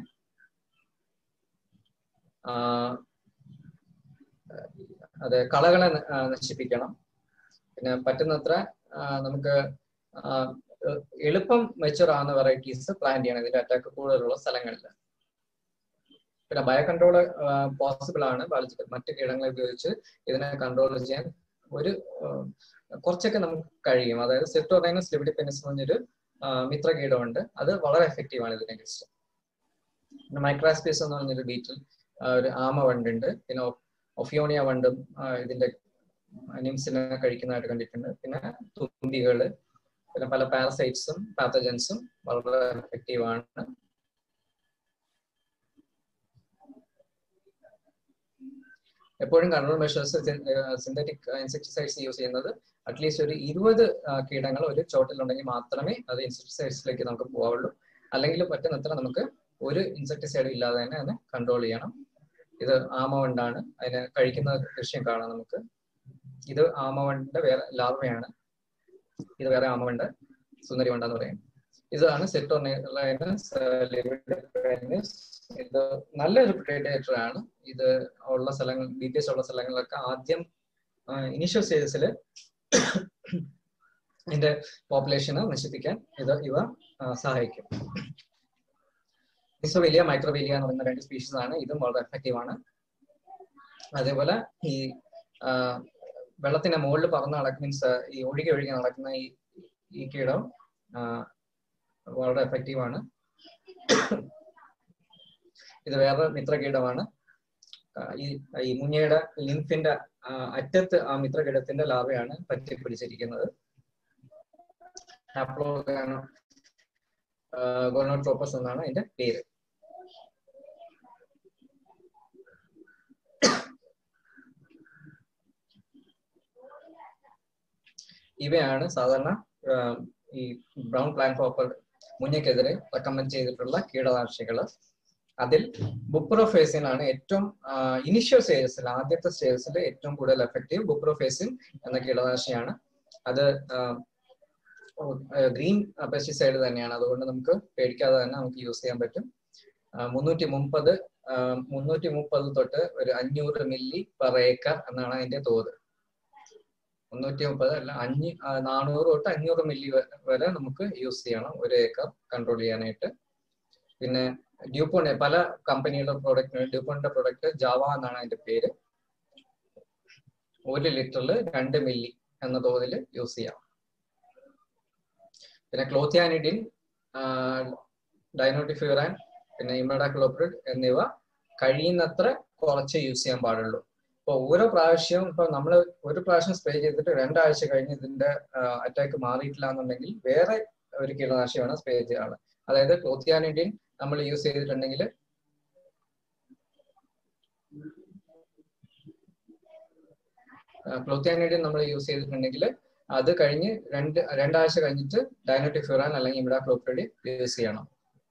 അത് കളകളെ നശിപ്പിക്കണം പിന്നെ പറ്റുന്നത്ര നമുക്ക് എളുപ്പം മെച്ചുർ ആവുന്ന വെറൈറ്റീസ് പ്ലാൻ ചെയ്യണം ഇതിന്റെ അറ്റാക്ക് കൂടുതലുള്ള സ്ഥലങ്ങളിൽ പിന്നെ ബയോ കൺട്രോൾ പോസിബിൾ ആണ് ബയോളജിക്കൽ മറ്റു കീടങ്ങളെ ഉപയോഗിച്ച് ഇതിനെ കൺട്രോൾ ചെയ്യാൻ ഒരു കുറച്ചൊക്കെ നമുക്ക് കഴിയും അതായത് സിറ്റോറൈനസ് ലിബിഡിപ്പെനിസ് എന്ന് പറഞ്ഞൊരു മിത്ര കീടമുണ്ട് അത് വളരെ എഫക്റ്റീവ് ആണ് ഇതിനെ കുറിച്ച് പിന്നെ മൈക്രാസ്പീസ് എന്ന് പറഞ്ഞൊരു ബീറ്റിൽ ഒരു ആമ വണ്ടുണ്ട് പിന്നെ ഒഫിയോണിയ വണ്ടും ഇതിന്റെ നിംസിനെ കഴിക്കുന്നതായിട്ട് കണ്ടിട്ടുണ്ട് പിന്നെ തുമ്പികള് പിന്നെ പല പാരസൈറ്റ്സും പാത്തജൻസും വളരെ എഫക്റ്റീവ് ആണ് എപ്പോഴും control measures synthetic insecticides use ചെയ്യുന്നത് അറ്റ്ലീസ്റ്റ് ഒരു ഇരുപത് കീടങ്ങൾ ഒരു ചോട്ടിലുണ്ടെങ്കിൽ മാത്രമേ അത് ഇൻസെക്ടിസൈഡ്സിലേക്ക് നമുക്ക് പോകാവുള്ളൂ അല്ലെങ്കിൽ പറ്റുന്നത്ര നമുക്ക് ഒരു ഇൻസെക്ടിസൈഡും ഇല്ലാതെ തന്നെ അതിനെ കൺട്രോൾ ചെയ്യണം ഇത് ആമവണ്ടാണ് അതിനെ കഴിക്കുന്ന ദൃശ്യം കാണാം നമുക്ക് ഇത് ആമവണ്ടിന്റെ വേറെ ലാർവയാണ് ഇത് വേറെ ആമവണ്ട് സുന്ദരി വണ്ടെന്ന് പറയും ഇതാണ് സെറ്റോനൈലൈനസ് ലിവിഡസ് ഇത് നല്ലൊരു പ്രിഡേറ്റർ ആണ് ഇത് ഉള്ള സ്ഥലങ്ങൾ ഡീറ്റെയിൽസ് ഉള്ള സ്ഥലങ്ങളിലൊക്കെ ആദ്യം ഇനീഷ്യൽ സ്റ്റേജസിൽ ഇതിന്റെ പോപ്പുലേഷനെ നശിപ്പിക്കാൻ ഇത് ഇവ സഹായിക്കും മിസോവേലിയ മൈക്രോവേലിയ എന്ന് പറയുന്ന രണ്ട് സ്പീഷീസ് ആണ് ഇതും വളരെ എഫക്റ്റീവ് ആണ് അതേപോലെ ഈ വെള്ളത്തിന്റെ മുകളിൽ പറന്ന് നടക്കുന്ന മീൻസ് ഈ ഒഴുകി ഒഴുകി നടക്കുന്ന ഈ ഈ കീടം വളരെ എഫക്റ്റീവ് ആണ് ഇത് വേറെ മിത്രകീടമാണ് ഈ ഈ മുഞ്ഞയുടെ ലിംഫിന്റെ അറ്റത്ത് ആ മിത്രകീടത്തിന്റെ ലാവയാണ് പറ്റി പിടിച്ചിരിക്കുന്നത് ഗോണോട്രോപ്പസ് എന്നാണ് അതിന്റെ പേര് ഇവയാണ് സാധാരണ ഈ ബ്രൗൺ പ്ലാൻ ഫോപ്പർ മുഞ്ഞയ്ക്കെതിരെ റെക്കമെൻഡ് ചെയ്തിട്ടുള്ള കീടനാശികൾ അതിൽ ബുപ്രോഫേസിൻ ആണ് ഏറ്റവും ഇനിഷ്യൽ സ്റ്റേജസിൽ ആദ്യത്തെ സ്റ്റേജസിൽ ഏറ്റവും കൂടുതൽ എഫക്റ്റീവ് ബുപ്രോഫേസിൻ എന്ന കീടനാശിനിയാണ് അത് ഗ്രീൻ പെസ്റ്റിസൈഡ് തന്നെയാണ് അതുകൊണ്ട് നമുക്ക് പേടിക്കാതെ തന്നെ നമുക്ക് യൂസ് ചെയ്യാൻ പറ്റും മുന്നൂറ്റി മുപ്പത് മുന്നൂറ്റി മുപ്പത് തൊട്ട് ഒരു അഞ്ഞൂറ് മില്ലി പെർ ഏക്കർ എന്നാണ് അതിന്റെ തോത് മുന്നൂറ്റി മുപ്പത് അല്ല അഞ്ഞ് നാനൂറ് തൊട്ട് അഞ്ഞൂറ് മില്ലി വരെ നമുക്ക് യൂസ് ചെയ്യണം ഒരു ഏക്കർ കൺട്രോൾ ചെയ്യാനായിട്ട് പിന്നെ ഡ്യൂപ്പോൺ പല കമ്പനിയുടെ പ്രോഡക്റ്റ് ഡ്യൂപ്പോണിന്റെ പ്രോഡക്റ്റ് ജാവ എന്നാണ് അതിന്റെ പേര് ഒരു ലിറ്ററിൽ രണ്ട് മില്ലി എന്ന തോതിൽ യൂസ് ചെയ്യാം പിന്നെ ക്ലോത്യാനിഡിൻ ഡൈനോട്ടിഫ്യൂറാൻ പിന്നെ ഇമഡാക്ലോപ്രിഡ് എന്നിവ കഴിയുന്നത്ര കുറച്ച് യൂസ് ചെയ്യാൻ പാടുള്ളൂ ഇപ്പൊ ഓരോ പ്രാവശ്യവും ഇപ്പൊ നമ്മൾ ഒരു പ്രാവശ്യം സ്പ്രേ ചെയ്തിട്ട് രണ്ടാഴ്ച കഴിഞ്ഞ് ഇതിന്റെ അറ്റാക്ക് മാറിയിട്ടില്ല എന്നുണ്ടെങ്കിൽ വേറെ ഒരു കീടനാശിയാണ് സ്പ്രേ ചെയ്യാറ് അതായത് ക്ലോത്യാനിഡിൻ നമ്മൾ യൂസ് ചെയ്തിട്ടുണ്ടെങ്കിൽ ക്ലോത്യാനിഡിൻ നമ്മൾ യൂസ് ചെയ്തിട്ടുണ്ടെങ്കിൽ അത് കഴിഞ്ഞ് രണ്ട് രണ്ടാഴ്ച കഴിഞ്ഞിട്ട് ഡൈനോട്ടിഫ്യൂറാൻ അല്ലെങ്കിൽ ഇമിഡാക്ലോപ്രിഡ് യൂസ് ചെയ്യണം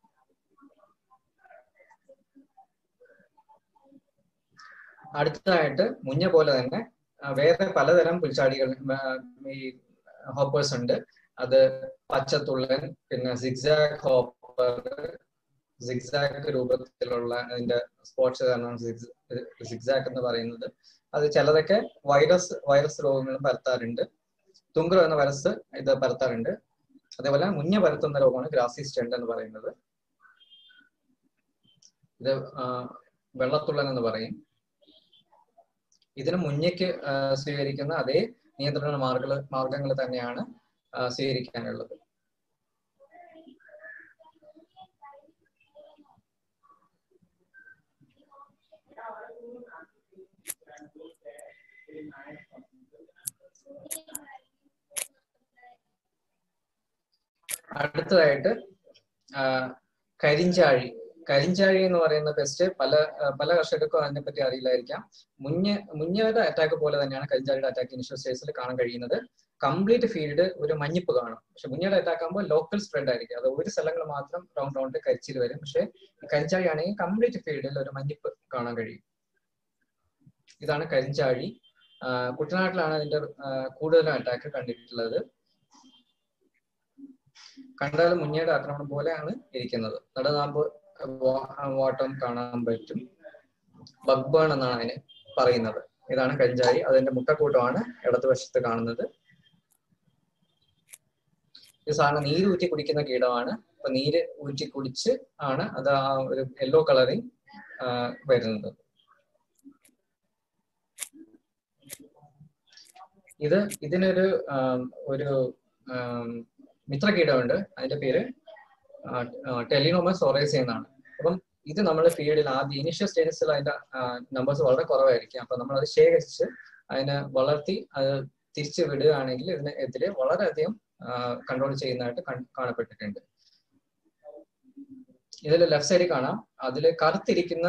അടുത്തതായിട്ട് മുഞ്ഞ പോലെ തന്നെ വേറെ പലതരം പുൽച്ചാടികൾ ഈ ഹോപ്പേഴ്സ് ഉണ്ട് അത് പച്ചത്തുള്ളൻ പിന്നെ സിഗ്സാക് ഹോപ്പർ സിഗ്സാക് രൂപത്തിലുള്ള അതിന്റെ സ്പോട്സ് കാരണം സിഗ്സാക് എന്ന് പറയുന്നത് അത് ചിലതൊക്കെ വൈറസ് വൈറസ് രോഗങ്ങളും പരത്താറുണ്ട് തുങ്കുറ എന്ന വൈറസ് ഇത് പരത്താറുണ്ട് അതേപോലെ മുഞ്ഞ പരത്തുന്ന രോഗമാണ് ഗ്രാസി സ്റ്റെൻഡ് എന്ന് പറയുന്നത് ഇത് വെള്ളത്തുള്ളൻ എന്ന് പറയും ഇതിന് മുന്നേക്ക് സ്വീകരിക്കുന്ന അതേ നിയന്ത്രണ മാർഗ മാർഗങ്ങൾ തന്നെയാണ് സ്വീകരിക്കാനുള്ളത് അടുത്തതായിട്ട് കരിഞ്ചാഴി കരിഞ്ചാഴി എന്ന് പറയുന്ന പെസ്റ്റ് പല പല കർഷകർക്കും അതിനെപ്പറ്റി അറിയില്ലായിരിക്കാം മുഞ്ഞ മുഞ്ഞയുടെ അറ്റാക്ക് പോലെ തന്നെയാണ് കരിഞ്ചാഴിയുടെ അറ്റാക്ക് ഇനിഷ്യൽ സ്റ്റേജിൽ കാണാൻ കഴിയുന്നത് കംപ്ലീറ്റ് ഫീൽഡ് ഒരു മഞ്ഞിപ്പ് കാണും പക്ഷെ മുഞ്ഞയുടെ അറ്റാക്ക് ആകുമ്പോൾ ലോക്കൽ സ്പ്രെഡ് ആയിരിക്കും അത് ഒരു സ്ഥലങ്ങൾ മാത്രം റൗണ്ട് റൗണ്ട് കരിച്ചിൽ വരും പക്ഷെ കരിഞ്ചാഴി ആണെങ്കിൽ കംപ്ലീറ്റ് ഫീൽഡിൽ ഒരു മഞ്ഞിപ്പ് കാണാൻ കഴിയും ഇതാണ് കരിഞ്ചാഴി കുട്ടനാട്ടിലാണ് അതിന്റെ കൂടുതലും അറ്റാക്ക് കണ്ടിട്ടുള്ളത് കണ്ടാൽ മുഞ്ഞയുടെ ആക്രമണം പോലെയാണ് ഇരിക്കുന്നത് നടുനാമ്പ് വാട്ടം കാണാൻ പറ്റും ബഗ് ബേൺ എന്നാണ് അതിന് പറയുന്നത് ഇതാണ് കഞ്ചായി അതിന്റെ മുട്ടക്കൂട്ടമാണ് ഇടതുവശത്ത് കാണുന്നത് ഇത് സാധാരണ നീര് ഊറ്റി കുടിക്കുന്ന കീടമാണ് അപ്പൊ നീര് ഊറ്റി കുടിച്ച് ആണ് അത് ആ ഒരു യെല്ലോ കളറിൽ വരുന്നത് ഇത് ഇതിനൊരു ഒരു മിത്രകീടമുണ്ട് അതിന്റെ പേര് ടെലിനോമസ് സോറേസി എന്നാണ് അപ്പം ഇത് നമ്മൾ ഫീൽഡിൽ ആദ്യം ഇനിഷ്യൽ സ്റ്റേജസിൽ അതിന്റെ നമ്പേഴ്സ് വളരെ കുറവായിരിക്കും അപ്പൊ നമ്മൾ അത് ശേഖരിച്ച് അതിനെ വളർത്തി അത് തിരിച്ചു വിടുകയാണെങ്കിൽ ഇതിനെതിരെ വളരെയധികം കൺട്രോൾ ചെയ്യുന്നതായിട്ട് കാണപ്പെട്ടിട്ടുണ്ട് ഇതിൽ ലെഫ്റ്റ് സൈഡിൽ കാണാം അതിൽ കറുത്തിരിക്കുന്ന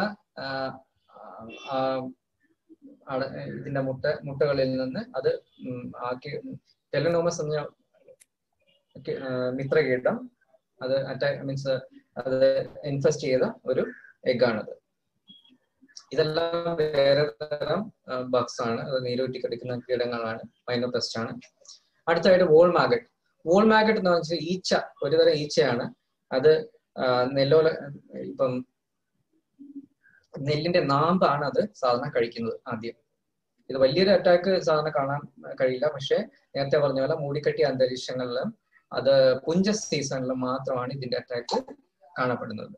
ഇതിന്റെ മുട്ട മുട്ടകളിൽ നിന്ന് അത് ആക്കി ടെലനോമസ് എന്ന മിത്രകീടം അത് അറ്റാക്ക് മീൻസ് അത് ഇൻഫെസ്റ്റ് ചെയ്ത ഒരു എഗ്ഗാണത് ഇതെല്ലാം വേറെ തരം ബഗ്സ് ആണ് അത് നീരൂറ്റി കടിക്കുന്ന കീടങ്ങളാണ് മൈനോ പെസ്റ്റ് ആണ് അടുത്തായിട്ട് വോൾ മാഗറ്റ് വോൾ മാഗറ്റ് എന്ന് വെച്ചാൽ ഈച്ച ഒരു തരം ഈച്ചയാണ് അത് നെല്ലോല ഇപ്പം നെല്ലിന്റെ നാമ്പാണ് അത് സാധാരണ കഴിക്കുന്നത് ആദ്യം ഇത് വലിയൊരു അറ്റാക്ക് സാധാരണ കാണാൻ കഴിയില്ല പക്ഷെ നേരത്തെ പറഞ്ഞ പോലെ മൂടിക്കെട്ടിയ അന്തരീക്ഷങ്ങളിലും അത് പുഞ്ച സീസണിലും മാത്രമാണ് ഇതിന്റെ അറ്റാക്ക് കാണപ്പെടുന്നത്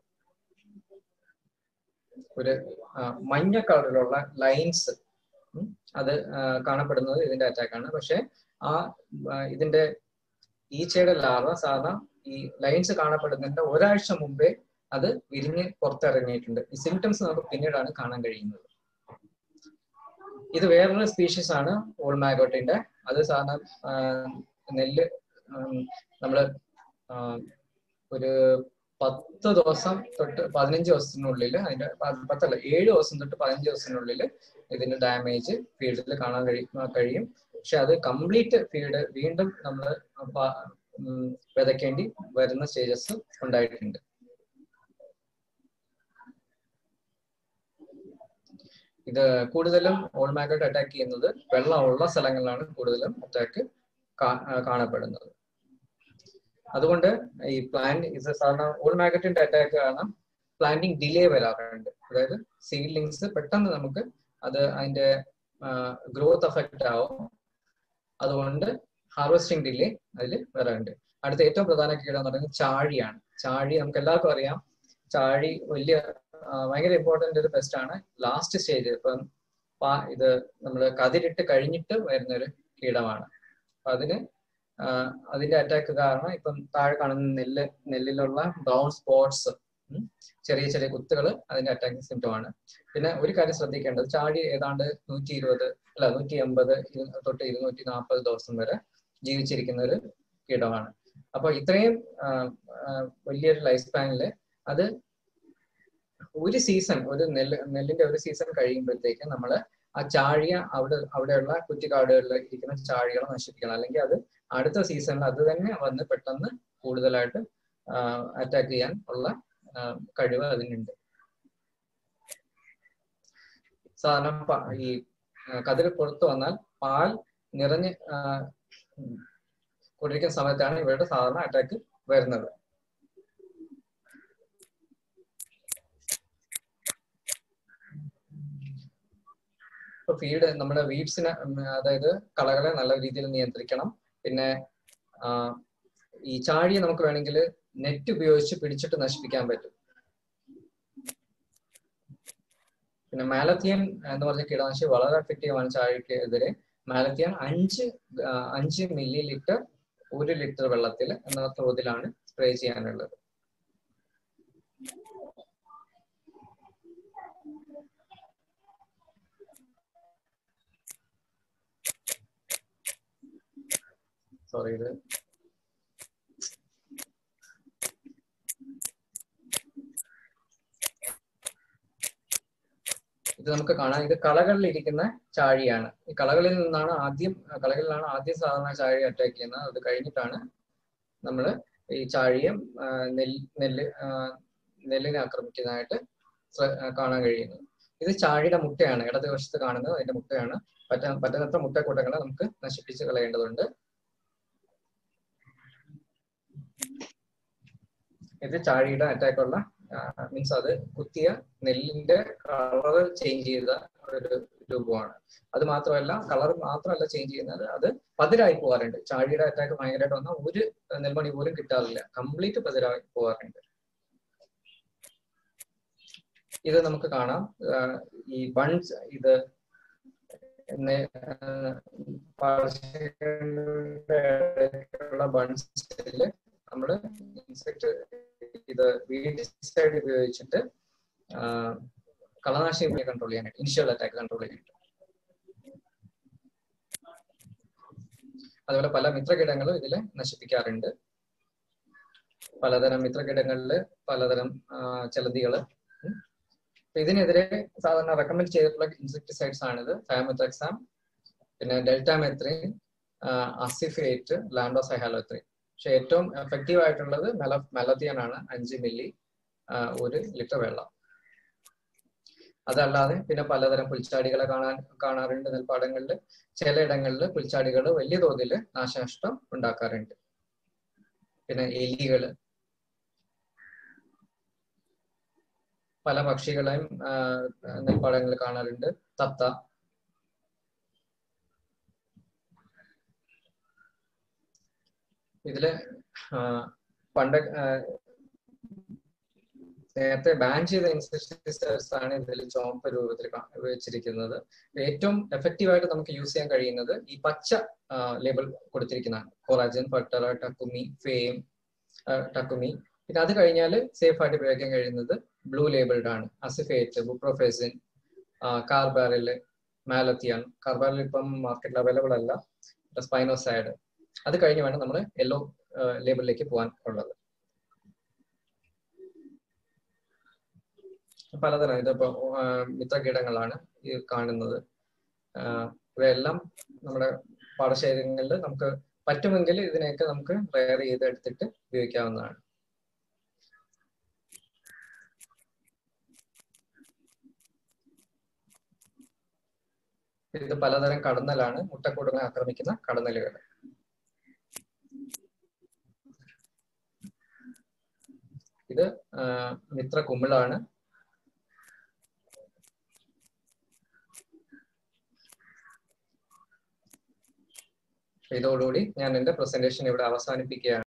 ഒരു മഞ്ഞ കളറിലുള്ള ലൈൻസ് അത് കാണപ്പെടുന്നത് ഇതിന്റെ അറ്റാക്കാണ് പക്ഷെ ആ ഇതിന്റെ ഈച്ചയുടെ ലാർവ സാധാരണ ഈ ലൈൻസ് കാണപ്പെടുന്നതിന്റെ ഒരാഴ്ച മുമ്പേ അത് വിരിഞ്ഞ് പുറത്തിറങ്ങിയിട്ടുണ്ട് ഈ സിംറ്റംസ് നമുക്ക് പിന്നീടാണ് കാണാൻ കഴിയുന്നത് ഇത് വേറൊരു സ്പീഷീസ് ആണ് ഓൾ മാഗോട്ടിന്റെ അത് സാധാരണ നെല്ല് നമ്മള് ഒരു പത്ത് ദിവസം തൊട്ട് പതിനഞ്ച് ദിവസത്തിനുള്ളിൽ അതിന്റെ പത്തല്ല ഏഴ് ദിവസം തൊട്ട് പതിനഞ്ച് ദിവസത്തിനുള്ളിൽ ഇതിന്റെ ഡാമേജ് ഫീൽഡിൽ കാണാൻ കഴിയും കഴിയും പക്ഷെ അത് കംപ്ലീറ്റ് ഫീൽഡ് വീണ്ടും നമ്മൾ വിതയ്ക്കേണ്ടി വരുന്ന സ്റ്റേജസ് ഉണ്ടായിട്ടുണ്ട് ഇത് കൂടുതലും ഓൾ മാഗറ്റ് അറ്റാക്ക് ചെയ്യുന്നത് വെള്ളമുള്ള സ്ഥലങ്ങളിലാണ് കൂടുതലും അറ്റാക്ക് കാണപ്പെടുന്നത് അതുകൊണ്ട് ഈ പ്ലാൻ ഇത് സാധാരണ ഓൾ മാഗറ്റിന്റെ അറ്റാക്ക് കാരണം പ്ലാന്റിങ് ഡിലേ വരാറുണ്ട് അതായത് സീഡ്ലിങ്സ് പെട്ടെന്ന് നമുക്ക് അത് അതിന്റെ ഗ്രോത്ത് എഫക്റ്റ് ആവും അതുകൊണ്ട് ഹാർവെസ്റ്റിംഗ് ഡിലേ അതിൽ വരാറുണ്ട് അടുത്ത ഏറ്റവും പ്രധാന കീടം എന്ന് പറയുന്നത് ചാഴിയാണ് ചാഴി നമുക്ക് എല്ലാവർക്കും അറിയാം ചാഴി വലിയ ഭയങ്കര ഇമ്പോർട്ടന്റ് ഒരു പെസ്റ്റ് ആണ് ലാസ്റ്റ് സ്റ്റേജ് ഇപ്പം ഇത് നമ്മൾ കതിരിട്ട് കഴിഞ്ഞിട്ട് വരുന്ന ഒരു കീടമാണ് അപ്പൊ അതിന് അതിന്റെ അറ്റാക്ക് കാരണം ഇപ്പം താഴെ കാണുന്ന നെല്ല് നെല്ലിലുള്ള ബ്രൗൺ സ്പോട്സ് ചെറിയ ചെറിയ കുത്തുകൾ അതിന്റെ അറ്റാക്കിംഗ് സിംറ്റം ആണ് പിന്നെ ഒരു കാര്യം ശ്രദ്ധിക്കേണ്ടത് ചാടി ഏതാണ്ട് നൂറ്റി ഇരുപത് അല്ല നൂറ്റി എൺപത് തൊട്ട് ഇരുന്നൂറ്റി നാൽപ്പത് ദിവസം വരെ ജീവിച്ചിരിക്കുന്ന ഒരു കീടമാണ് അപ്പൊ ഇത്രയും വലിയൊരു ലൈഫ് സ്പാനില് അത് ഒരു സീസൺ ഒരു നെല്ല് നെല്ലിന്റെ ഒരു സീസൺ കഴിയുമ്പോഴത്തേക്ക് നമ്മൾ ആ ചാഴിയ അവിടെ അവിടെയുള്ള കുറ്റിക്കാടുകളിൽ ഇരിക്കുന്ന ചാഴികളെ നശിപ്പിക്കണം അല്ലെങ്കിൽ അത് അടുത്ത സീസണിൽ അത് തന്നെ വന്ന് പെട്ടെന്ന് കൂടുതലായിട്ട് അറ്റാക്ക് ചെയ്യാൻ ഉള്ള കഴിവ് അതിനുണ്ട് സാധാരണ ഈ കതിർ പുറത്തു വന്നാൽ പാൽ നിറഞ്ഞ് കൊണ്ടിരിക്കുന്ന സമയത്താണ് ഇവരുടെ സാധാരണ അറ്റാക്ക് വരുന്നത് ഇപ്പൊ ഫീഡ് നമ്മുടെ വീഡ്സിനെ അതായത് കളകളെ നല്ല രീതിയിൽ നിയന്ത്രിക്കണം പിന്നെ ഈ ചാഴിയെ നമുക്ക് വേണമെങ്കിൽ നെറ്റ് ഉപയോഗിച്ച് പിടിച്ചിട്ട് നശിപ്പിക്കാൻ പറ്റും പിന്നെ മാലത്തിയൻ എന്ന് പറഞ്ഞ കീടനാശിനി വളരെ എഫക്റ്റീവ് ആണ് ചാഴിക്ക് എതിരെ മാലത്തിയൻ അഞ്ച് അഞ്ച് മില്ലി ലിറ്റർ ഒരു ലിറ്റർ വെള്ളത്തിൽ എന്ന തോതിലാണ് സ്പ്രേ ചെയ്യാനുള്ളത് സോറി ഇത് ഇത് നമുക്ക് കാണാം ഇത് കളകളിൽ ഇരിക്കുന്ന ചാഴിയാണ് ഈ കളകളിൽ നിന്നാണ് ആദ്യം കളകളിലാണ് ആദ്യം സാധാരണ ചാഴി അറ്റാക്ക് ചെയ്യുന്നത് അത് കഴിഞ്ഞിട്ടാണ് നമ്മൾ ഈ ചാഴിയും നെല്ല് നെല്ല് നെല്ലിനെ ആക്രമിക്കുന്നതായിട്ട് കാണാൻ കഴിയുന്നത് ഇത് ചാഴിയുടെ മുട്ടയാണ് ഇടതുവശത്ത് കാണുന്നത് അതിന്റെ മുട്ടയാണ് പറ്റ പറ്റുന്നത്ര മുട്ടക്കൂട്ടങ്ങളെ നമുക്ക് നശിപ്പിച്ച് കളയേണ്ടതുണ്ട് ഇത് ചാഴിയുടെ അറ്റാക്കുള്ള മീൻസ് അത് കുത്തിയ നെല്ലിന്റെ കളർ ചേഞ്ച് ചെയ്ത ഒരു രൂപമാണ് അത് മാത്രമല്ല കളർ മാത്രമല്ല ചേഞ്ച് ചെയ്യുന്നത് അത് പതിരായി പോകാറുണ്ട് ചാഴിയുടെ അറ്റാക്ക് ഭയങ്കരമായിട്ട് വന്നാൽ ഒരു നെൽമണി പോലും കിട്ടാറില്ല കംപ്ലീറ്റ് പതിരായി പോകാറുണ്ട് ഇത് നമുക്ക് കാണാം ഈ ബൺസ് ഇത് ബൺസിൽ നമ്മൾ ഇൻസെക്ട് ഇത് വീഡിസൈഡ് ഉപയോഗിച്ചിട്ട് കളനാശിനിയെ കൺട്രോൾ ചെയ്യാനായിട്ട് ഇനിഷ്യൽ അറ്റാക്ക് കൺട്രോൾ ചെയ്യാനായിട്ട് അതുപോലെ പല മിത്രകീടങ്ങളും ഇതിൽ നശിപ്പിക്കാറുണ്ട് പലതരം മിത്രകീടങ്ങളിൽ പലതരം ചലന്തികള് ഇതിനെതിരെ സാധാരണ റെക്കമെൻഡ് ചെയ്തിട്ടുള്ള ഇൻസെക്ടിസൈഡ്സ് ആണിത് ഫാമിത്രക്സാം പിന്നെ ഡെൽറ്റാമെത്രിൻ അസിഫേറ്റ് ലാൻഡോസൈഹാലോത്രിൻ പക്ഷെ ഏറ്റവും എഫക്റ്റീവ് ആയിട്ടുള്ളത് മെല മെലത്തിയൻ ആണ് അഞ്ച് മില്ലി ആ, ഒരു ലിറ്റർ വെള്ളം അതല്ലാതെ പിന്നെ പലതരം പുൽച്ചാടികളെ കാണാൻ കാണാറുണ്ട് നെൽപ്പാടങ്ങളിൽ ചിലയിടങ്ങളിൽ പുൽച്ചാടികൾ വലിയ തോതിൽ നാശനഷ്ടം ഉണ്ടാക്കാറുണ്ട് പിന്നെ എലികള് പല പക്ഷികളെയും ആ, നെൽപ്പാടങ്ങളിൽ കാണാറുണ്ട് തത്ത ഇതില് ആ, പണ്ട് ആ, നേരത്തെ ബാൻ ചെയ്ത ഇൻസെക്ടിസൈഡ്സ് ആണ് ഇതിൽ ചുവപ്പ് രൂപത്തിൽ കാ- വെച്ചിരിക്കുന്നത് ഏറ്റവും എഫക്റ്റീവ് ആയിട്ട് നമുക്ക് യൂസ് ചെയ്യാൻ കഴിയുന്നത് ഈ പച്ച ലേബിൾ കൊടുത്തിരിക്കുന്നതാണ് കൊറാജൻ പട്ടറ ടക്കുമി ഫെയിം ടക്കുമി പിന്നെ അത് കഴിഞ്ഞാൽ സേഫ് ആയിട്ട് ഉപയോഗിക്കാൻ കഴിയുന്നത് ബ്ലൂ ലേബിൾഡ് ആണ് അസിഫേറ്റ് ബുപ്രോഫെസിൻ കാർബാറിൽ മാലത്തിയാൻ കാർബാറിൽ ഇപ്പം മാർക്കറ്റിൽ അവൈലബിൾ അല്ല സ്പൈനോസൈഡ് അത് കഴിഞ്ഞ് വേണം നമ്മൾ യെല്ലോ ലേബിളിലേക്ക് പോകാൻ ഉള്ളത് പലതരം ഇതിപ്പോ ആ, മിത്രകീടങ്ങളാണ് ഈ കാണുന്നത് ആ, ഇവയെല്ലാം നമ്മുടെ പാടശേഖരങ്ങളിൽ നമുക്ക് പറ്റുമെങ്കിൽ ഇതിനെയൊക്കെ നമുക്ക് റെയർ ചെയ്ത് എടുത്തിട്ട് ഉപയോഗിക്കാവുന്നതാണ് ഇത് പലതരം കടന്നലാണ് മുട്ടക്കൂടുകളെ ആക്രമിക്കുന്ന കടന്നലുകൾ ഇത് ആ, മിത്ര കുമിളാണ് ഇതോടുകൂടി ഞാൻ എന്റെ പ്രസന്റേഷൻ ഇവിടെ അവസാനിപ്പിക്കുകയാണ്